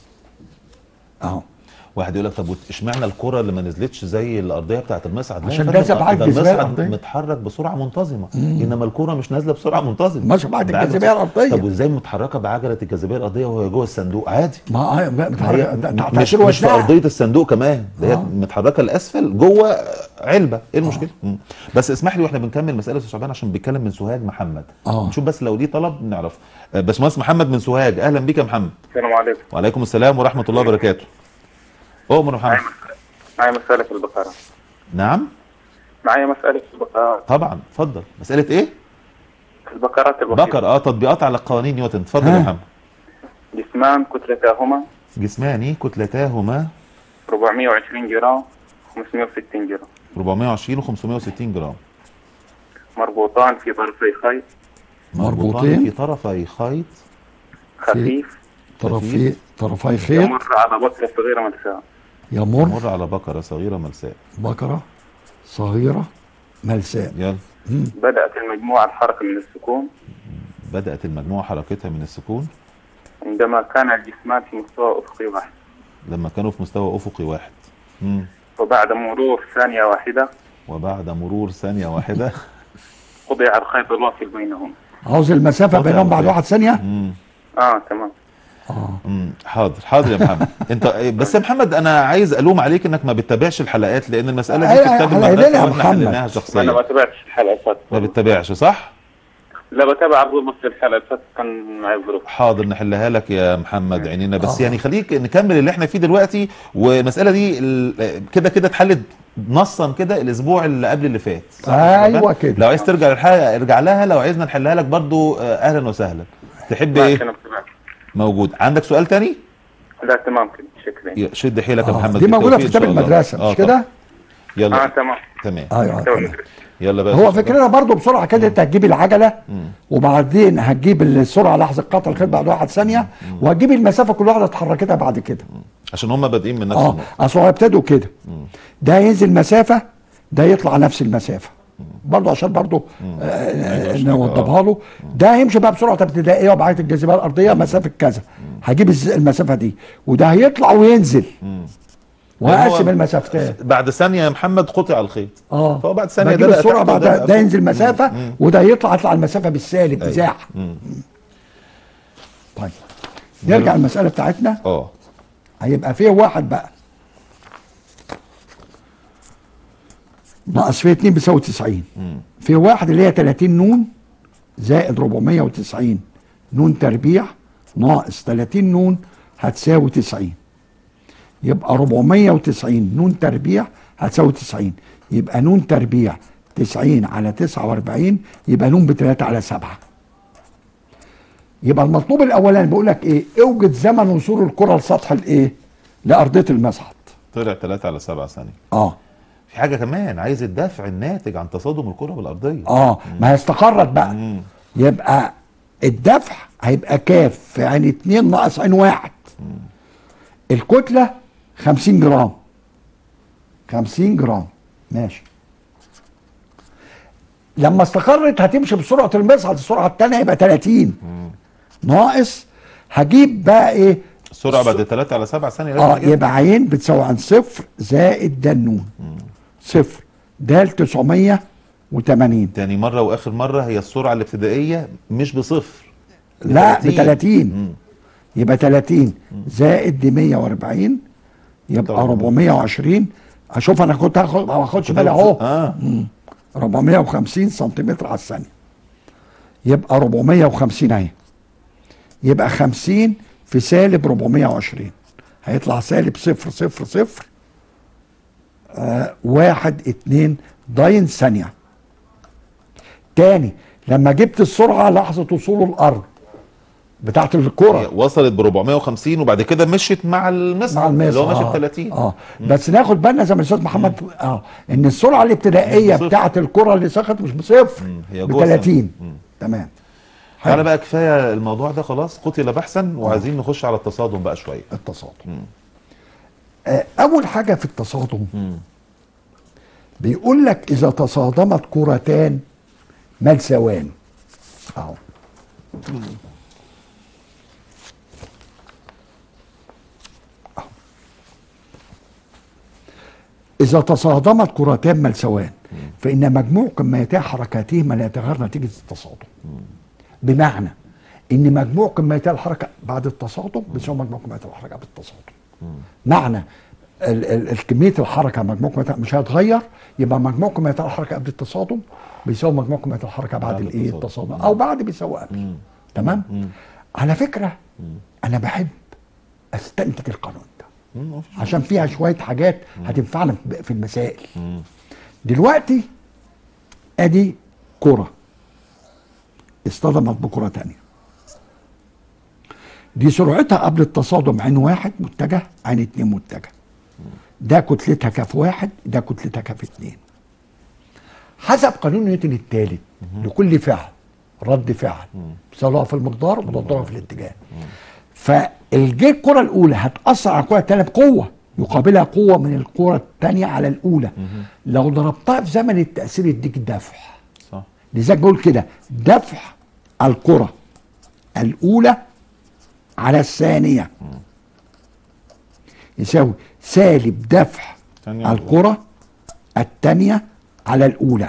اهو واحد يقول لك طب وت- اشمعنى الكره اللي ما نزلتش زي الارضيه بتاعت المصعد لا يا عشان فندم، ده سبعة ده الجاذبية المصعد الأرضية. متحرك بسرعه منتظمه انما الكره مش نازله بسرعه منتظمه ماشي بعد بعجلة. الجاذبية الأرضية. طب وازاي متحركه بعجله الجاذبيه الارضيه وهي جوه الصندوق عادي ما هي هي متحركه ده- ده مش, تأثير مش في وزنها. ارضيه الصندوق كمان ده هي آه. متحركه لاسفل جوه علبه ايه المشكله مم. بس اسمح لي واحنا بنكمل مساله استاذ شعبان عشان بيتكلم من سوهاج محمد آه. نشوف بس لو ليه طلب نعرف آه، باشمهندس محمد من سوهاج اهلا بيك يا محمد السلام عليكم وعليكم السلام ورحمه الله وبركاته اؤمر يا محمد معايا مسألة في البقرة نعم معايا مسألة في البقرات طبعا اتفضل مساله ايه في البقرات البسيطة بكر اه تطبيقات على قوانين نيوتن اتفضل يا ها. محمد جسمان كتلتاهما جسماني كتلتاهما 420 جرام 560 جرام 420 و 560 جرام مربوطان في طرفي خيط مربوطين في طرفي خيط خفيف طرفي طرفي خيط يمر على بكرة صغيرة ملساء يمر مر على بقره صغيره ملساء بقره صغيره ملساء يلا بدأت المجموعة الحركة من السكون بدات المجموعه حركتها من السكون عندما كان الجسمان في مستوى أفقي واحد لما كانوا في مستوى افقي واحد مم. وبعد مرور ثانية واحدة وبعد مرور ثانيه واحده قطع الخيط الواصل بينهم عاوز المسافه قطع بينهم بعد الخيط. واحد ثانيه مم. اه تمام مم. حاضر حاضر يا محمد انت بس يا محمد انا عايز الوم عليك انك ما بتتابعش الحلقات لان المساله دي أيوة، في كتاب على المدرسه إيدينا يا واحنا محمد. حليناها ما انا شخصيا ما تابعتش الحلقة اللي ما فاتت بتتابعش صح؟ لا بتابع بالضبط الحلقة اللي فاتت كان معي ظروف حاضر نحلها لك يا محمد عينينا بس آه. يعني خليك نكمل اللي احنا فيه دلوقتي والمساله دي ال- كده كده اتحلت نصا كده الاسبوع اللي قبل اللي فات صح يا أيوة شباب؟ كده. لو عايز ترجع للحلقه ارجع لها لو عايزنا نحلها لك برضو آه، اهلا وسهلا تحب ماشي ايه انا بتابعك موجود عندك سؤال تاني لا تمام كده شكرا يا- شد حيلك يا آه. محمد دي موجوده في بالتوفيق إن كتاب شاء الله. المدرسه آه مش طبعا. كده؟ اه يلا تمام تمام ايوه تو تمام. المدرسة. يلا بقى هو أستاذ فكرنا برضو بسرعه كده انت هتجيب العجله وبعدين هتجيب السرعه لحظه قطع الخيط بعد واحد ثانيه وهتجيب المسافه كل واحده اتحركتها بعد كده عشان هم بادئين من نفس اه النقطه اصل هو ابتدوا كده ده ينزل مسافه ده يطلع نفس المسافه برضه عشان برضه آه نوضبها له ده هيمشي بقى بسرعه ابتدائيه وبعد الجاذبيه الارضيه مسافه كذا هجيب الز- المسافه دي وده هيطلع وينزل وهقسم هو المسافتين بعد ثانيه يا محمد قطع الخيط اه فهو بعد ثانيه بجيب بقى السرعه تحت بعد وده ده, بقى ينزل فوق. مسافه وده يطلع يطلع المسافه بالسالب ازاحه مم. طيب نرجع المساله بتاعتنا اه هيبقى فيه واحد بقى ناقص فيه 2 بيساوي 90 في واحد اللي هي 30 نون زائد 490 نون تربيع ناقص 30 نون هتساوي 90 يبقى 490 نون تربيع هتساوي 90 يبقى نون تربيع 90 على 49 يبقى نون بتلاتة على 7 يبقى المطلوب الاولاني بيقول لك ايه اوجد زمن وصول الكره لسطح الايه لارضيه المصعد طلع 3 على 7 ثانيه اه في حاجه كمان عايز الدفع الناتج عن تصادم الكره بالارضيه اه ما هي استقرت بقى مم. يبقى الدفع هيبقى كاف في عين اتنين ناقص عين واحد الكتلة خمسين جرام خمسين جرام ماشي لما استقرت هتمشي بسرعة المصعد السرعة التانية يبقى 30 ناقص هجيب بقى ايه السرعه بعد 3 على 7 ثانيه لازم اه أجيبها. يبقى عين بتساوي عن صفر زائد ده النون صفر ده 980 تاني مره واخر مره هي السرعه الابتدائيه مش بصفر لا ب 30 مم. يبقى 30 زائد دي 140 يبقى طبعا. 420 اشوف انا كنت هاخد ما باخدش بالي اهو اه 450 سنتيمتر على الثانيه يبقى 450 اهي يبقى 50 في سالب 420 هيطلع سالب صفر صفر صفر آه واحد اتنين داين ثانية تاني لما جبت السرعة لحظة وصول الأرض بتاعت هي الكرة وصلت ب 450 وبعد كده مشيت مع المسح مع الميس اللي هو ماشي ب آه. 30 اه بس ناخد بالنا زي ما الاستاذ محمد اه ان السرعه الابتدائيه بصفر. بتاعت الكره اللي سقطت مش بصفر مم. هي ب جوه 30 مم. تمام تعالى بقى كفايه الموضوع ده خلاص قتل بحثا وعايزين نخش على التصادم بقى شويه التصادم آه اول حاجه في التصادم مم. بيقول لك اذا تصادمت كرتان ملسوان اهو أهو. إذا تصادمت كرتان ملسوان فإن مجموع كميتي حركاتهما لا يتغير نتيجة التصادم بمعنى إن مجموع كميتي الحركة بعد التصادم بيساوي مجموع كميتي الحركة بالتصادم معنى ال- ال- ال- كميه الحركه مجموع كمية مش هيتغير يبقى مجموع كمية الحركه قبل التصادم بيساوي مجموع كمية الحركه بعد بعد الايه التصادم. التصادم او بعد بيساوي قبل تمام على فكره انا بحب استنتج القانون ده مم. مفيش عشان فيها شويه حاجات هتنفعنا في- في المسائل دلوقتي ادي كره اصطدمت بكره تانية دي سرعتها قبل التصادم عين واحد متجه عين اتنين متجه ده كتلتها كف واحد ده كتلتها كف اتنين حسب قانون نيوتن الثالث لكل فعل رد فعل سواء في المقدار ومضادها في الاتجاه فالجي الكرة الأولى هتأثر على الكرة الثانية بقوة يقابلها قوة من الكرة الثانية على الأولى لو ضربتها في زمن التأثير يديك دفع صح لذلك بقول كده دفع الكرة الأولى على الثانية يساوي سالب دفع الثانية على الكرة الثانية على الأولى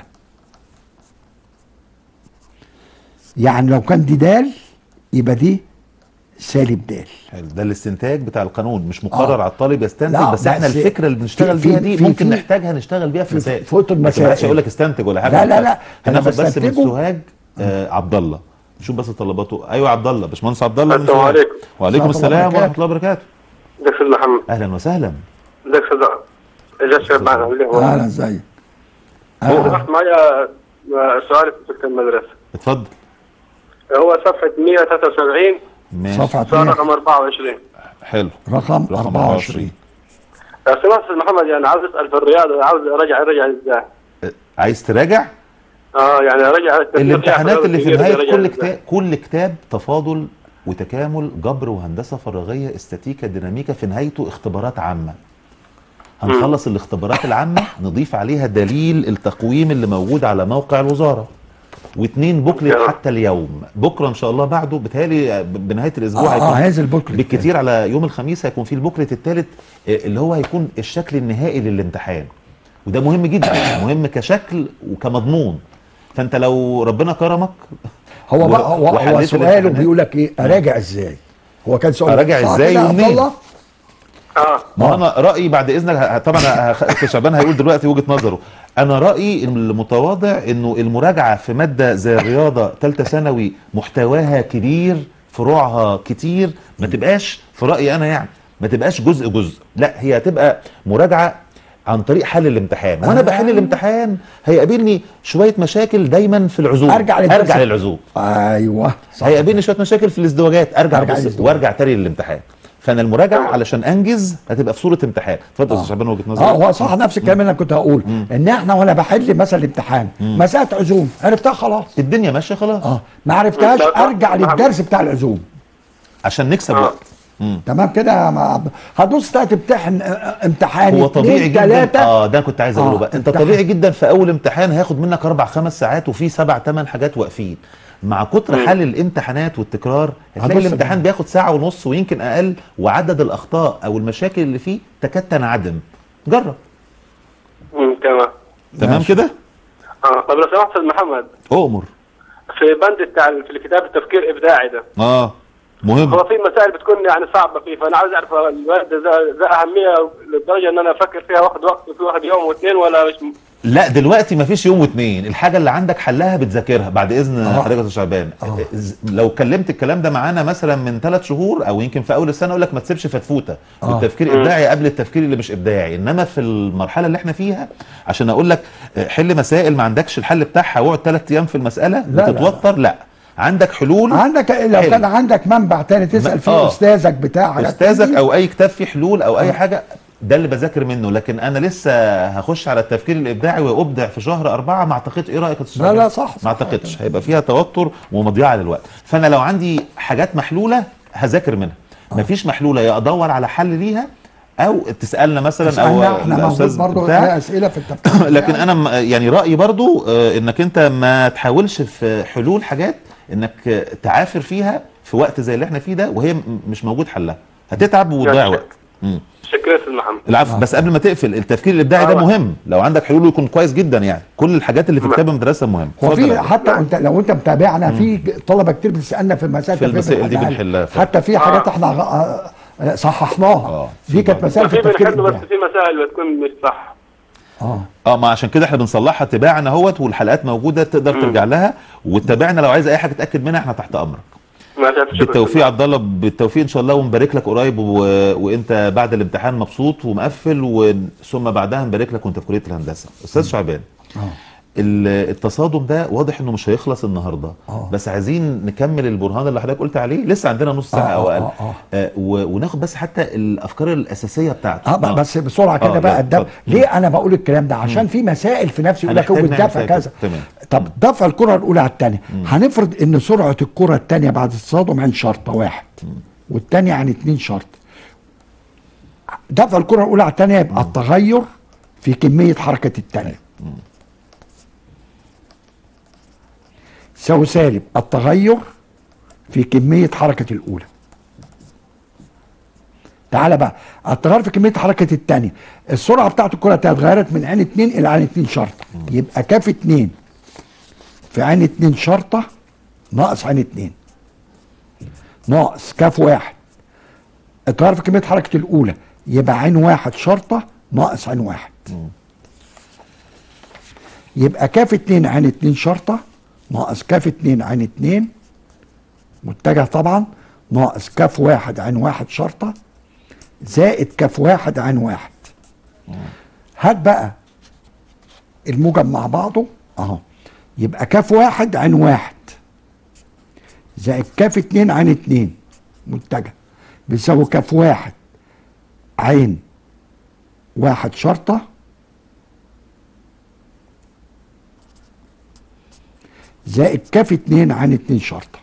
يعني لو كان دي دال يبقى دي سالب دال حلو ده الاستنتاج بتاع القانون مش مقرر آه. على الطالب يستنتج لا، بس احنا بس الفكره اللي بنشتغل في- بيها في- دي في- ممكن في- نحتاجها نشتغل بيها في في- مسائل في وسط ما تبقاش المسائل. اقول لك استنتج ولا حاجه لا، لا، لا، أنا هناخد بس من بستنتجه. سوهاج آه عبد الله نشوف بس طلباته ايوه عبد الله باشمهندس عبد الله من السلام سوهاج. عليكم. وعليكم ورحمة الله السلام وبركاته. ورحمه الله وبركاته دكتور محمد اهلا وسهلا دكتور اجازة معنا اللي هو اهلا ازيك هو آه. سمحت معايا سؤال في تلك المدرسة اتفضل هو صفحة 173 ماشي صفحة سؤال 2 رقم 24 حلو رقم رقم 24 لو سمحت استاذ محمد يعني عاوز اسال في الرياضة عاوز ارجع ارجع ازاي؟ عايز تراجع اه يعني ارجع الامتحانات اللي في نهايه أرجع كل إزاي؟ كتاب كل كتاب تفاضل وتكامل جبر وهندسه فراغيه استاتيكا ديناميكا في نهايته اختبارات عامه هنخلص الاختبارات العامه نضيف عليها دليل التقويم اللي موجود على موقع الوزاره واثنين بوكلت يا. حتى اليوم بكره ان شاء الله بعده بتهيألي ب- بنهايه الاسبوع اه, آه هيكون هذا البوكلت بالكتير على يوم الخميس هيكون في البوكلت الثالث اللي هو هيكون الشكل النهائي للامتحان وده مهم جدا مهم كشكل وكمضمون فانت لو ربنا كرمك هو و- بقى هو, هو وحليت سؤاله الامتحانات. بيقول لك ايه اراجع ازاي هو كان سؤال أراجع صح إزاي كده يا عبد ومنين؟ الله؟ اه ما انا رايي بعد اذنك ه- طبعا هخ- أستاذ شعبان هيقول دلوقتي وجهه نظره انا رايي المتواضع انه المراجعه في ماده زي الرياضه ثالثه ثانوي محتواها كبير فروعها كتير ما تبقاش في رايي انا يعني ما تبقاش جزء جزء لا هي هتبقى مراجعه عن طريق حل الامتحان وانا آه. بحل الامتحان هيقابلني شويه مشاكل دايما في العزوم أرجع للدرس. ارجع للعزوم ايوه صح هيقابلني شويه مشاكل في الازدواجات ارجع, أرجع أرجع للازدواج. وارجع تاني للامتحان فانا المراجعه علشان انجز هتبقى في صوره امتحان اتفضل يا استاذ شعبان وجهه نظرك اه هو صح نفس الكلام اللي انا كنت هقول ان احنا وانا بحل مثلا الامتحان مساله عزوم عرفتها خلاص الدنيا ماشيه خلاص اه ما عرفتهاش لا، لا، ارجع نعم. للدرس بتاع العزوم عشان نكسب آه. وقت مم. تمام كده ما- هتبص تلاقي تمتحن آه، امتحان هو طبيعي اتنين جدا تلاته اه ده كنت عايز اقوله آه، بقى انت امتحان. طبيعي جدا في اول امتحان هياخد منك اربع خمس ساعات وفي سبع ثمان حاجات واقفين مع كتر مم. حل الامتحانات والتكرار هتلاقي هتبص الامتحان بقى. بياخد ساعه ونص ويمكن اقل وعدد الاخطاء او المشاكل اللي فيه تكاد تنعدم جرب مم، تمام تمام ماشي. كده اه طب لو سمحت استاذ محمد اؤمر في بند بتاع في الكتاب التفكير الابداعي ده اه مهم هو في مسائل بتكون يعني صعبه فيه فانا عاوز اعرف الوقت ده ذا- ذا اهميه لدرجه ان انا افكر فيها واخد وقت في واحد يوم واثنين ولا مش م- لا دلوقتي مفيش يوم واتنين الحاجه اللي عندك حلها بتذاكرها بعد اذن آه. حضرتك يا استاذ شعبان آه. إز- لو كلمت الكلام ده معانا مثلا من ثلاث شهور او يمكن في اول السنه اقول لك ما تسيبش فتفوته آه. التفكير ابداعي قبل التفكير اللي مش ابداعي انما في المرحله اللي احنا فيها عشان اقول لك آه، حل مسائل ما عندكش الحل بتاعها واقعد ثلاث ايام في المساله لا، لا. بتتوتر لا عندك حلول عندك لو حلو. كان عندك منبع تاني تسال فيه آه. استاذك بتاع حاجات استاذك تاني. او اي كتاب فيه حلول او اي آه. حاجه ده اللي بذاكر منه لكن انا لسه هخش على التفكير الابداعي وابدع في شهر اربعه ما اعتقدش ايه رايك يا أستاذ لا، شعبان؟ لا، صح، صح. ما اعتقدش هيبقى فيها توتر ومضيعه للوقت فانا لو عندي حاجات محلوله هذاكر منها مفيش محلوله يا ادور على حل ليها او تسالنا مثلا او اسألنا احنا موجود الاستاذ برضه بتاع في اسئله في التفكير لكن انا م- يعني رايي برضو آه، انك انت ما تحاولش في حلول حاجات انك آه، تعافر فيها في وقت زي اللي احنا فيه ده وهي م- مش موجود حلها هتتعب وتضيع يعني وقت مم. شكرا استاذ محمد العفو آه. بس قبل ما تقفل التفكير الابداعي ده آه. مهم لو عندك حلول يكون كويس جدا يعني كل الحاجات اللي في نعم. كتاب المدرسه مهم هو اتفضل في يا حتى انت لو انت متابعنا في طلبه كتير بتسالنا في المسائل في التفكير المسائل دي بنحلها. بنحلها فعلا. حتى في حاجات احنا غ- آه، صححناها آه. دي كانت مسائل في في التفكير بنحل بس الإبداعي. في مسائل بتكون مش صح اه اه ما عشان كده احنا بنصلحها تباعنا اهوت والحلقات موجوده تقدر ترجع لها وتتابعنا لو عايز اي حاجه تتاكد منها احنا تحت امرك ما شاء الله. بالتوفيق يا عبد الله بالتوفيق ان شاء الله ونبارك لك قريب و... وانت بعد الامتحان مبسوط ومقفل و... ثم بعدها نبارك لك وانت في كليه الهندسه استاذ شعبان اه ال- التصادم ده واضح انه مش هيخلص النهارده آه. بس عايزين نكمل البرهان اللي حضرتك قلت عليه لسه عندنا نص ساعه آه، او آه، اقل آه، آه. آه و... وناخد بس حتى الافكار الاساسيه بتاعته اه ب- بس بسرعه كده آه، بقى يلا، الدفع اتفضل. ليه انا بقول الكلام ده عشان في مسائل في نفس يقول لك هو هنحتاج نعمل بالدفع فيها كذا كده. تمام. طب دفع الكره الاولى على الثانيه هنفرض ان سرعه الكره الثانيه بعد التصادم عن شرطه واحد والثانيه عن اتنين شرط دفع الكره الاولى على الثانيه يبقى التغير في كميه حركه الثانيه يساوي سالب التغير في كميه حركه الاولى تعالى بقى التغير في كميه حركه الثانيه السرعه بتاعت الكره الثانيه اتغيرت من عين 2 الى عين 2 شرطه يبقى كاف 2 في عين 2 شرطه ناقص عين 2 ناقص كاف واحد التغير في كميه حركه الاولى يبقى عين واحد شرطه ناقص عين واحد يبقى كاف 2 عين 2 شرطه ناقص كاف 2 عين 2 متجه طبعا ناقص كاف واحد عين واحد شرطه زائد كاف واحد عن واحد هات بقى الموجب مع بعضه اهو يبقى كاف واحد عن واحد زائد كاف اتنين عن اتنين متجه بيساوي كاف واحد عين واحد شرطة زائد كاف اتنين عن اتنين شرطة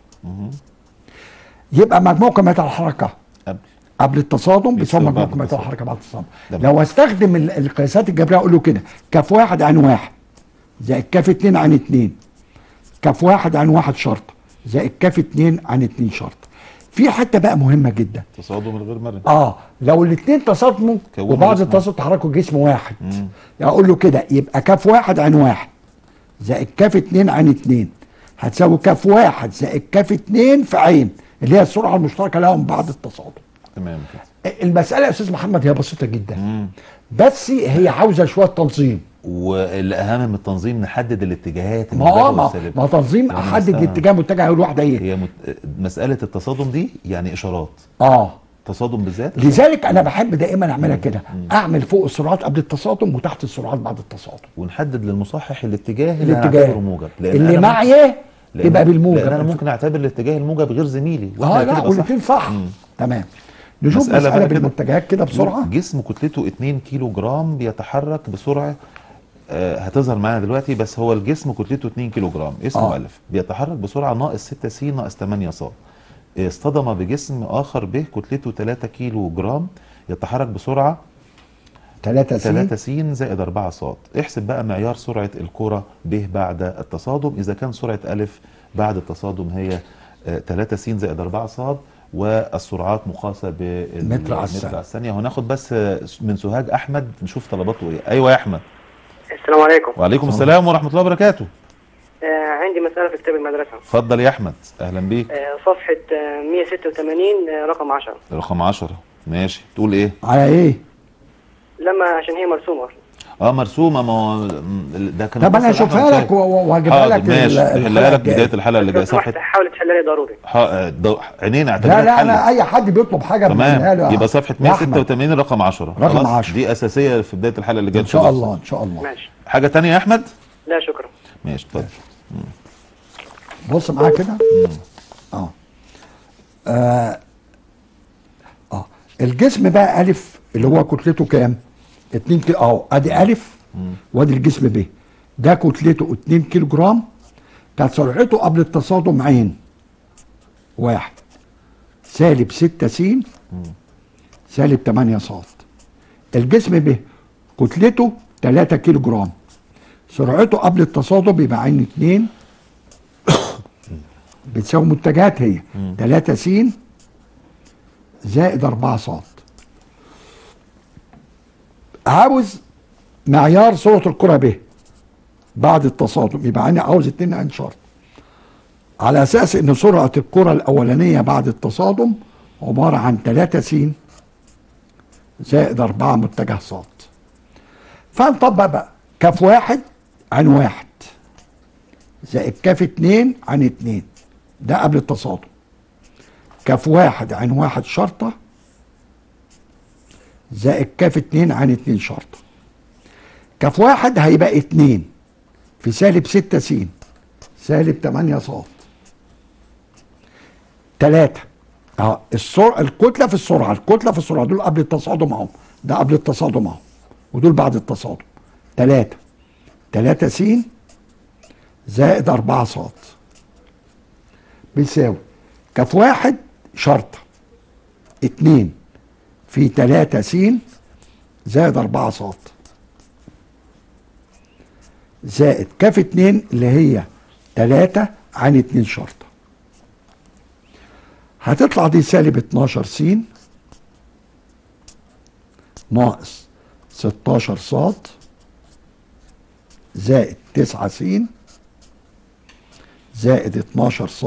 يبقى مجموع كميات الحركة قبل قبل التصادم بيساوي بيسمى بعد مجموع كميات التصادم. الحركة بعد التصادم تمام. لو استخدم ال- القياسات الجبرية اقول له كده كاف واحد عن واحد زائد كاف اتنين عن اتنين كاف واحد عن واحد شرطة زائد كاف اتنين عن اتنين شرطة في حتة بقى مهمة جدا تصادم الغير مرن اه لو الاثنين تصادموا كونوا وبعض جسم التصادم تحركوا جسم واحد مم. اقول له كده يبقى كاف واحد عن واحد زائد كاف اتنين عن اتنين هتساوي كاف واحد زائد كاف اتنين في عين اللي هي السرعه المشتركه لهم بعد التصادم تمام كده المساله يا استاذ محمد هي بسيطه جدا مم. بس هي عاوزه شويه تنظيم والاهم من التنظيم نحدد الاتجاهات ما هو الموجبة ما, والسالبة. ما تنظيم يعني احدد مثلاً الاتجاه متجه اول واحده ايه هي مت... مساله التصادم دي يعني اشارات اه تصادم بالذات لذلك انا بحب دائما اعملها كده اعمل فوق السرعات قبل التصادم وتحت السرعات بعد التصادم ونحدد للمصحح الاتجاه اللي الاتجاه. هنعتبره موجب لأن اللي أنا معي لأن- يبقى بالموجب لان انا ممكن اعتبر الاتجاه الموجب غير زميلي اه لا هنعتبره صح. والاثنين صح مم. تمام نشوف مسألة مسألة, بقى كده. بالمنتجات كده بسرعة جسم كتلته 2 كيلو جرام بيتحرك بسرعه آه، هتظهر معانا دلوقتي بس هو الجسم كتلته 2 كيلو جرام اسمه آه. الف بيتحرك بسرعه ناقص 6 س ناقص 8 ص اصطدم بجسم اخر ب كتلته 3 كيلو جرام يتحرك بسرعه 3 س 3 س زائد 4 ص احسب بقى معيار سرعه الكره ب بعد التصادم اذا كان سرعه الف بعد التصادم هي 3 س زائد 4 ص والسرعات مقاسه متر على الثانية. على الثانيه هناخد بس آه، من سوهاج احمد نشوف طلباته ايه ايوه يا احمد السلام عليكم وعليكم السلام ورحمه الله وبركاته آه عندي مسألة في كتاب المدرسة اتفضل يا احمد اهلا بيك آه صفحة آه 186 آه رقم 10 رقم 10 ماشي تقول ايه على ايه؟ لما عشان هي مرسومة اه مرسومه ما هو م- ده كان طب انا متصل اشوفها أحمد لك و- و- واجيبها حاضر لك ماشي ال- نحلها الحلقة لك الجاية. بدايه الحلقه اللي جايه لو سمحت صفحه حاول تحلها لي ضروري ح- آه، دو- عينينا لا اعتبرها لا انا اتحلت. اي حد بيطلب حاجه بعملها تمام له يبقى صفحه يا أحمد. 186 رقم 10 رقم خلاص؟ 10. دي اساسيه في بدايه الحلقه اللي جايه ان شاء الله ان شاء الله ماشي حاجه تانية يا احمد لا شكرا ماشي اتفضل بص معايا كده اه اه اه الجسم بقى الف اللي هو كتلته كام 2 كيلو اهو ادي الف وادي الجسم ب ده كتلته 2 كيلو جرام كانت سرعته قبل التصادم عين واحد سالب 6 س سالب 8 ص الجسم ب كتلته 3 كيلو جرام سرعته قبل التصادم يبقى عين 2 بتساوي متجهات هي 3 س زائد 4 ص عاوز معيار صورة الكرة ب بعد التصادم يبقى انا عاوز اتنين عين شرط على اساس ان سرعة الكرة الاولانية بعد التصادم عبارة عن 3 س زائد 4 متجه ص فنطبق بقى كاف واحد عن واحد زائد كاف اتنين عن اتنين ده قبل التصادم كاف واحد عن واحد شرطة زائد كاف اتنين عن اتنين شرطة كاف واحد هيبقى اتنين في سالب ستة س سالب تمانية ص تلاتة اه السرعة الكتلة في السرعة الكتلة في السرعة دول قبل التصادم اهو ده قبل التصادم اهو ودول بعد التصادم تلاتة تلاتة س زائد أربعة ص بيساوي كف واحد شرطة اتنين في تلاتة س زائد أربعة ص زائد كف اتنين اللي هي تلاتة عن اتنين شرطة هتطلع دي سالب 12 س ناقص 16 ص زائد 9 س زائد 12 ص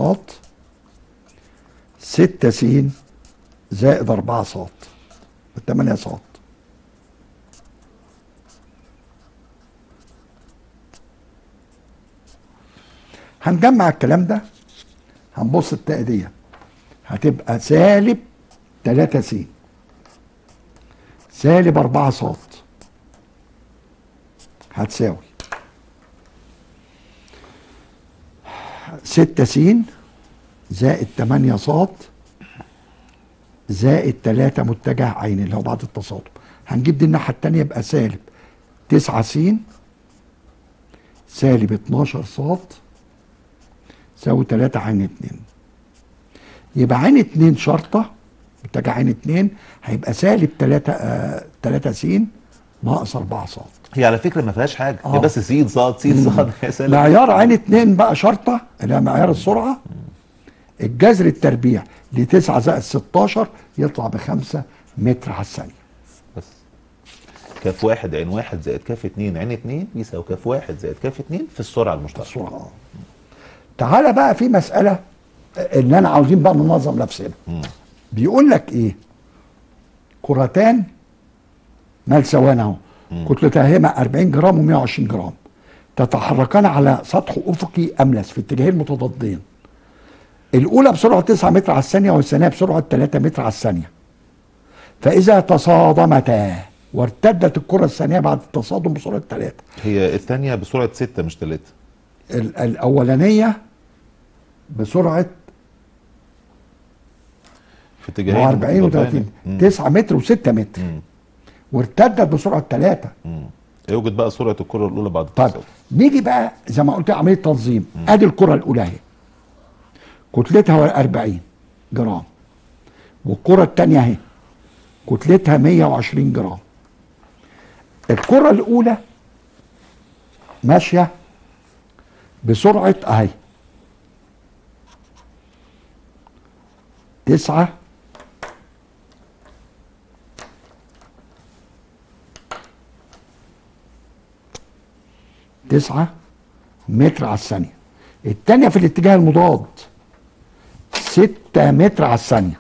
6 س زائد 4 ص 8 ص هنجمع الكلام ده هنبص التاء دي هتبقى سالب 3 س سالب 4 ص هتساوي 6 س زائد 8 ص زائد 3 متجه عين اللي هو بعد التصادم هنجيب دي الناحيه الثانيه يبقى سالب 9 س سالب 12 ص يساوي 3 عين 2 يبقى عين 2 شرطه متجه عين 2 هيبقى سالب 3 آه 3 س ناقص 4 ص هي على فكره ما فيهاش حاجه هي آه. بس سين صاد سين صاد يا سلام معيار عين 2 بقى شرطه اللي هي معيار السرعه الجذر التربيع ل 9 زائد 16 يطلع ب 5 متر على الثانيه بس كاف واحد عين واحد زائد كاف اتنين عين اتنين يساوي كاف واحد زائد كاف اتنين في السرعه المشتركه السرعه اه تعالى بقى في مساله ان انا عاوزين بقى ننظم نفسنا بيقول لك ايه كرتان ملسوان اهو كتلتهما 40 جرام و120 جرام تتحركان على سطح افقي املس في اتجاهين متضادين الاولى بسرعه 9 متر على الثانيه والثانيه بسرعه 3 متر على الثانيه فاذا تصادمتا وارتدت الكره الثانيه بعد التصادم بسرعه 3 هي الثانيه بسرعه ستة مش ثلاثة ال- الاولانيه بسرعه في اتجاهين ما هو 40 متضادين. و30 مم. 9 متر و6 متر مم. وارتدت بسرعه 3 مم. يوجد بقى سرعه الكره الاولى بعد طيب التصادم نيجي بقى زي ما قلت عمليه تنظيم ادي الكره الاولى اهي كتلتها 40 جرام والكره الثانيه اهي كتلتها 120 جرام الكره الاولى ماشيه بسرعه اهي تسعة تسعة متر على الثانية التانية في الاتجاه المضاد ستة متر على الثانية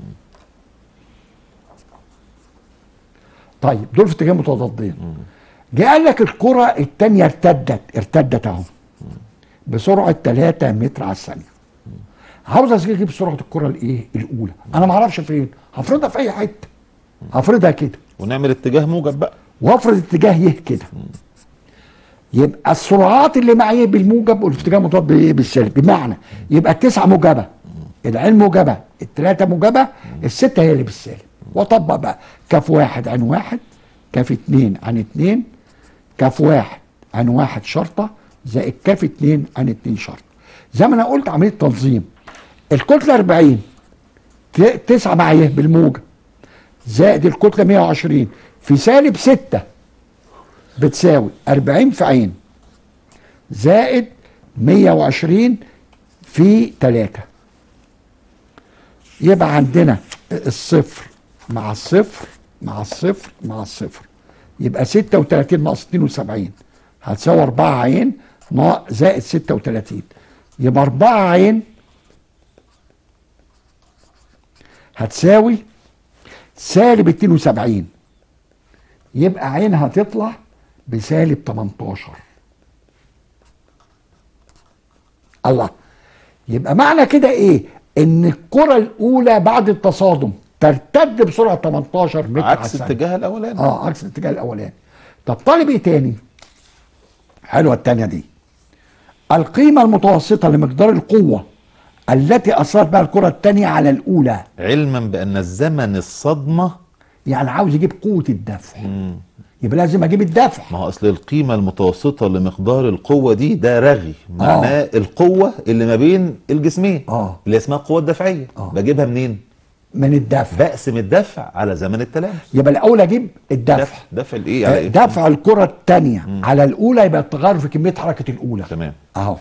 طيب دول في اتجاه متضادين جه قال لك الكرة التانية ارتدت ارتدت اهو بسرعة 3 متر على الثانية عاوز اجيب سرعة الكرة الايه الاولى انا ما اعرفش فين هفرضها في اي حتة هفرضها كده ونعمل اتجاه موجب بقى وافرض اتجاه يه كده يبقى السرعات اللي معايا بالموجب والاتجاه المضاد بايه بالسالب بمعنى يبقى التسعه موجبه العين موجبه الثلاثه موجبه السته هي اللي بالسالب واطبق بقى كاف واحد عن واحد كاف اتنين عن اتنين كاف واحد عن واحد شرطه زائد كاف اتنين عن اتنين شرطه زي ما انا قلت عمليه تنظيم الكتله 40 ت- تسعه معايا بالموجب زائد الكتله 120 في سالب 6 بتساوي 40 في عين زائد 120 في 3 يبقى عندنا الصفر مع الصفر مع الصفر مع الصفر يبقى 36 ناقص 72 هتساوي 4 عين نا- زائد 36 يبقى 4 عين هتساوي سالب 72 يبقى عين هتطلع بسالب 18 الله يبقى معنى كده ايه ان الكره الاولى بعد التصادم ترتد بسرعه 18 متر على عكس الثانية. اتجاه الاولاني اه عكس الاتجاه الاولاني طب طالب ايه تاني حلوه التانية دي القيمه المتوسطه لمقدار القوه التي اثرت بها الكره الثانيه على الاولى علما بان الزمن الصدمه يعني عاوز يجيب قوه الدفع يبقى لازم اجيب الدفع ما هو اصل القيمه المتوسطه لمقدار القوه دي ده رغي معناه القوه اللي ما بين الجسمين آه. اللي اسمها القوه الدفعيه آه. بجيبها منين من الدفع بقسم الدفع على زمن التلامس يبقى الاول اجيب الدفع دفع دفع الايه على ايه دفع الكره الثانيه على الاولى يبقى التغير في كميه حركه الاولى تمام اهو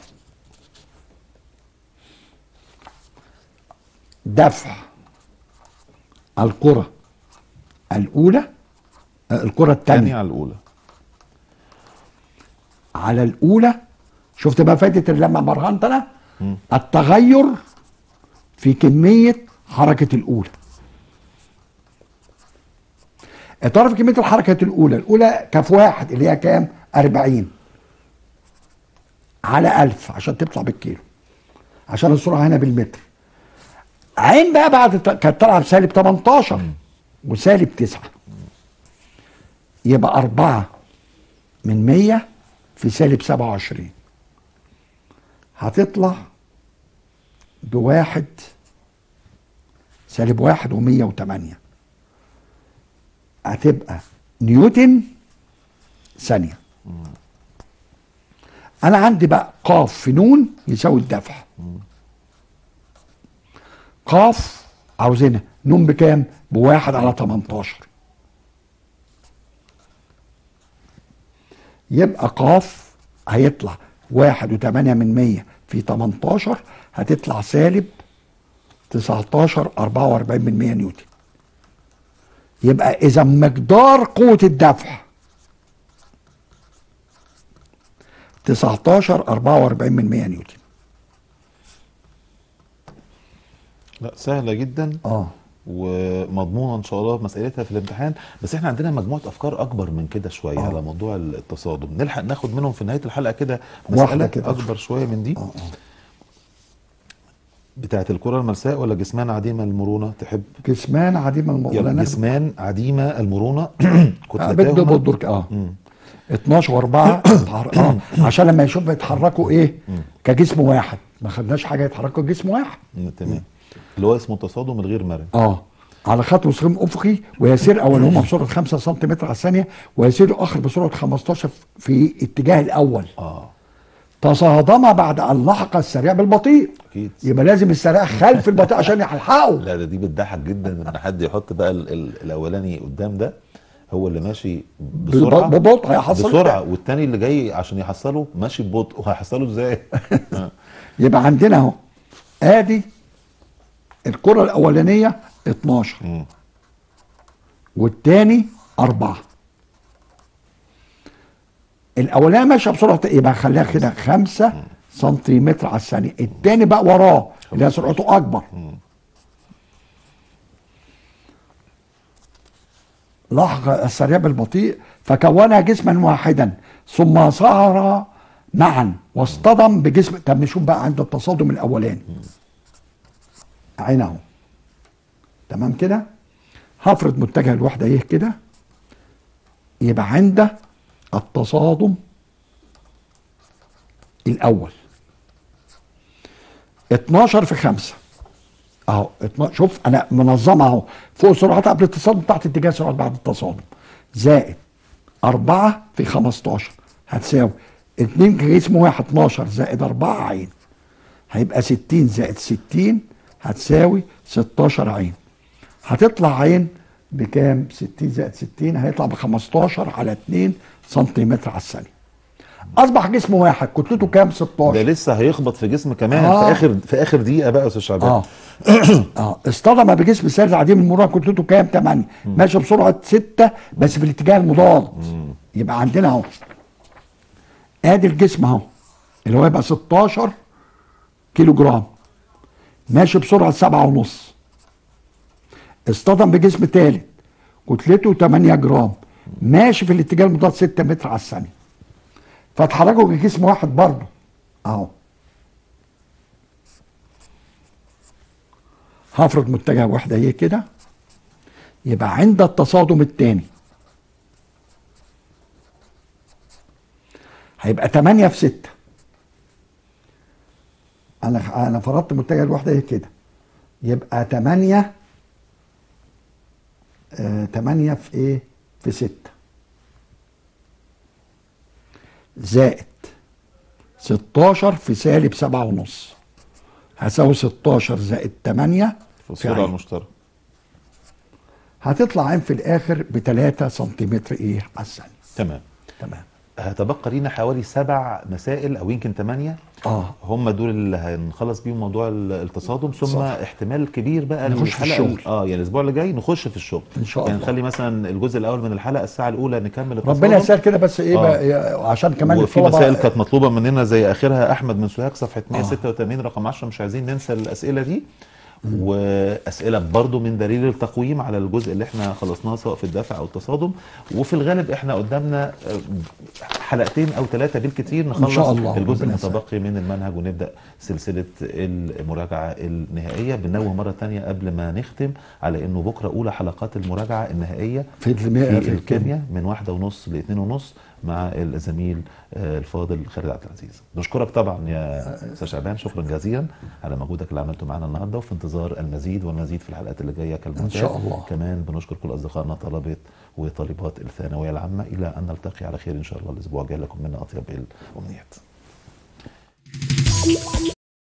دفع الكره الاولى آه، الكره الثانيه الثانيه على الاولى على الاولى شفت بقى فايده اللي لما برهنت انا التغير في كميه حركه الاولى تعرف كميه الحركه الاولى الاولى كف واحد اللي هي كام 40 على 1000 عشان تطلع بالكيلو عشان السرعه هنا بالمتر عين بقى بعد الت- كانت طالعه بسالب 18 وسالب 9 يبقى 4 من 100 في سالب 27 هتطلع بواحد سالب واحد ومية وتمانية هتبقى نيوتن ثانية أنا عندي بقى قاف في نون يساوي الدفع قاف عاوزينها نون بكام؟ بواحد على 18 يبقى قاف هيطلع واحد وثمانية من مية في 18 هتطلع سالب 19 44 من 100 نيوتن يبقى اذا مقدار قوة الدفع 19 44 من 100 نيوتن لا سهله جدا اه ومضمونه ان شاء الله مسألتها في الامتحان بس احنا عندنا مجموعه افكار اكبر من كده شويه آه. على موضوع التصادم نلحق ناخد منهم في نهايه الحلقه كده واحدة مساله كده. اكبر شويه من دي اه اه بتاعه الكره الملساء ولا جسمان عديمه المرونه تحب جسمان عديم يلا المغلنة جسمان عديمه المرونه بده كتلتاهما بدرك اه مم. 12 و4 اه عشان لما يشوف يتحركوا ايه كجسم واحد ما خدناش حاجه يتحركوا كجسم واحد مم، تمام اللي هو اسمه تصادم الغير مرن اه على خط مستقيم افقي ويسير اولهما بسرعه 5 سم على الثانيه ويسير الاخر بسرعه 15 في اتجاه الاول اه تصادما بعد ان لحق السريع بالبطيء اكيد يبقى لازم السريع خلف البطيء عشان يلحقه لا ده دي بتضحك جدا ان حد يحط بقى ال ال الاولاني قدام ده هو اللي ماشي بسرعه ببطء هيحصل بسرعه والتاني اللي جاي عشان يحصله ماشي ببطء وهيحصله ازاي؟ آه. يبقى عندنا اهو ادي الكره الاولانيه 12 مم. والتاني أربعة الأولاني ماشية بسرعة يبقى خليها كده خمسة سنتيمتر على الثانية التاني بقى وراه اللي هي سرعته أكبر لحق السريع بالبطيء فكونها جسما واحدا ثم صار معا واصطدم بجسم طب نشوف بقى عند التصادم الأولاني عين اهو تمام كده هفرض متجه الوحده ايه كده يبقى عند التصادم الاول 12 في 5 اهو 12 شوف انا منظمها اهو فوق سرعات قبل التصادم تحت اتجاه سرعات بعد التصادم زائد 4 في 15 هتساوي 2 جسم واحد 12 زائد 4 عين هيبقى 60 زائد 60 هتساوي 16 عين هتطلع عين بكام 60 زائد 60 هيطلع ب 15 على 2 سنتيمتر على الثانيه اصبح جسم واحد كتلته كام ده 16 لسه هيخبط في جسم كمان آه. في اخر في اخر دقيقه بقى يا استاذ شعبان اه اه اصطدم بجسم ساري عديم المرونه كتلته كام 8 ماشي بسرعه 6 بس في الاتجاه المضاد يبقى عندنا اهو ادي الجسم اهو اللي هو يبقى 16 كيلو جرام ماشي بسرعه 7 ونص اصطدم بجسم ثالث كتلته 8 جرام ماشي في الاتجاه المضاد 6 متر على الثانيه فاتحركوا بجسم واحد برضه اهو هفرض متجه واحده ايه كده يبقى عند التصادم الثاني هيبقى 8 في 6 انا انا فرضت متجه الوحده ايه كده يبقى 8 آه 8 في ايه في 6 زائد 16 في سالب 7 ونص هساوي 16 زائد 8 في في السرعه عين. المشتركه هتطلع عين في الاخر ب 3 سنتيمتر ايه على الثانيه تمام تمام هتبقى لينا حوالي سبع مسائل او يمكن ثمانيه اه هم دول اللي هنخلص بيهم موضوع ال- التصادم ثم صح. احتمال كبير بقى نخش في الحلقة- الشغل. اه يعني الاسبوع اللي جاي نخش في الشغل إن شاء يعني الله. نخلي مثلا الجزء الاول من الحلقه الساعه الاولى نكمل التصادم ربنا يسهل كده بس ايه آه. بقى عشان كمان وفي الطلبة- مسائل كانت مطلوبه مننا زي اخرها احمد من سوهاج صفحه 186 رقم 10 مش عايزين ننسى الاسئله دي واسئله برضو من دليل التقويم على الجزء اللي احنا خلصناه سواء في الدفع او التصادم وفي الغالب احنا قدامنا آه، حلقتين او ثلاثه بالكثير نخلص شاء الله، الجزء ربنا يسهل. المتبقي من المنهج ونبدا سلسله المراجعه النهائيه بنوه مره تانية قبل ما نختم على انه بكره اولى حلقات المراجعه النهائيه في الكيمياء في الكيمياء من واحدة ونص لاثنين ونص مع الزميل آه، الفاضل خالد عبد العزيز نشكرك طبعا يا استاذ شعبان شكرا جزيلا على مجهودك اللي عملته معانا النهارده وفي انتظار المزيد والمزيد في الحلقات اللي جايه كالمعتاد إن شاء الله. كمان بنشكر كل اصدقائنا طلبه وطالبات الثانويه العامه الى ان نلتقي على خير ان شاء الله الاسبوع الجاي لكم منا اطيب الامنيات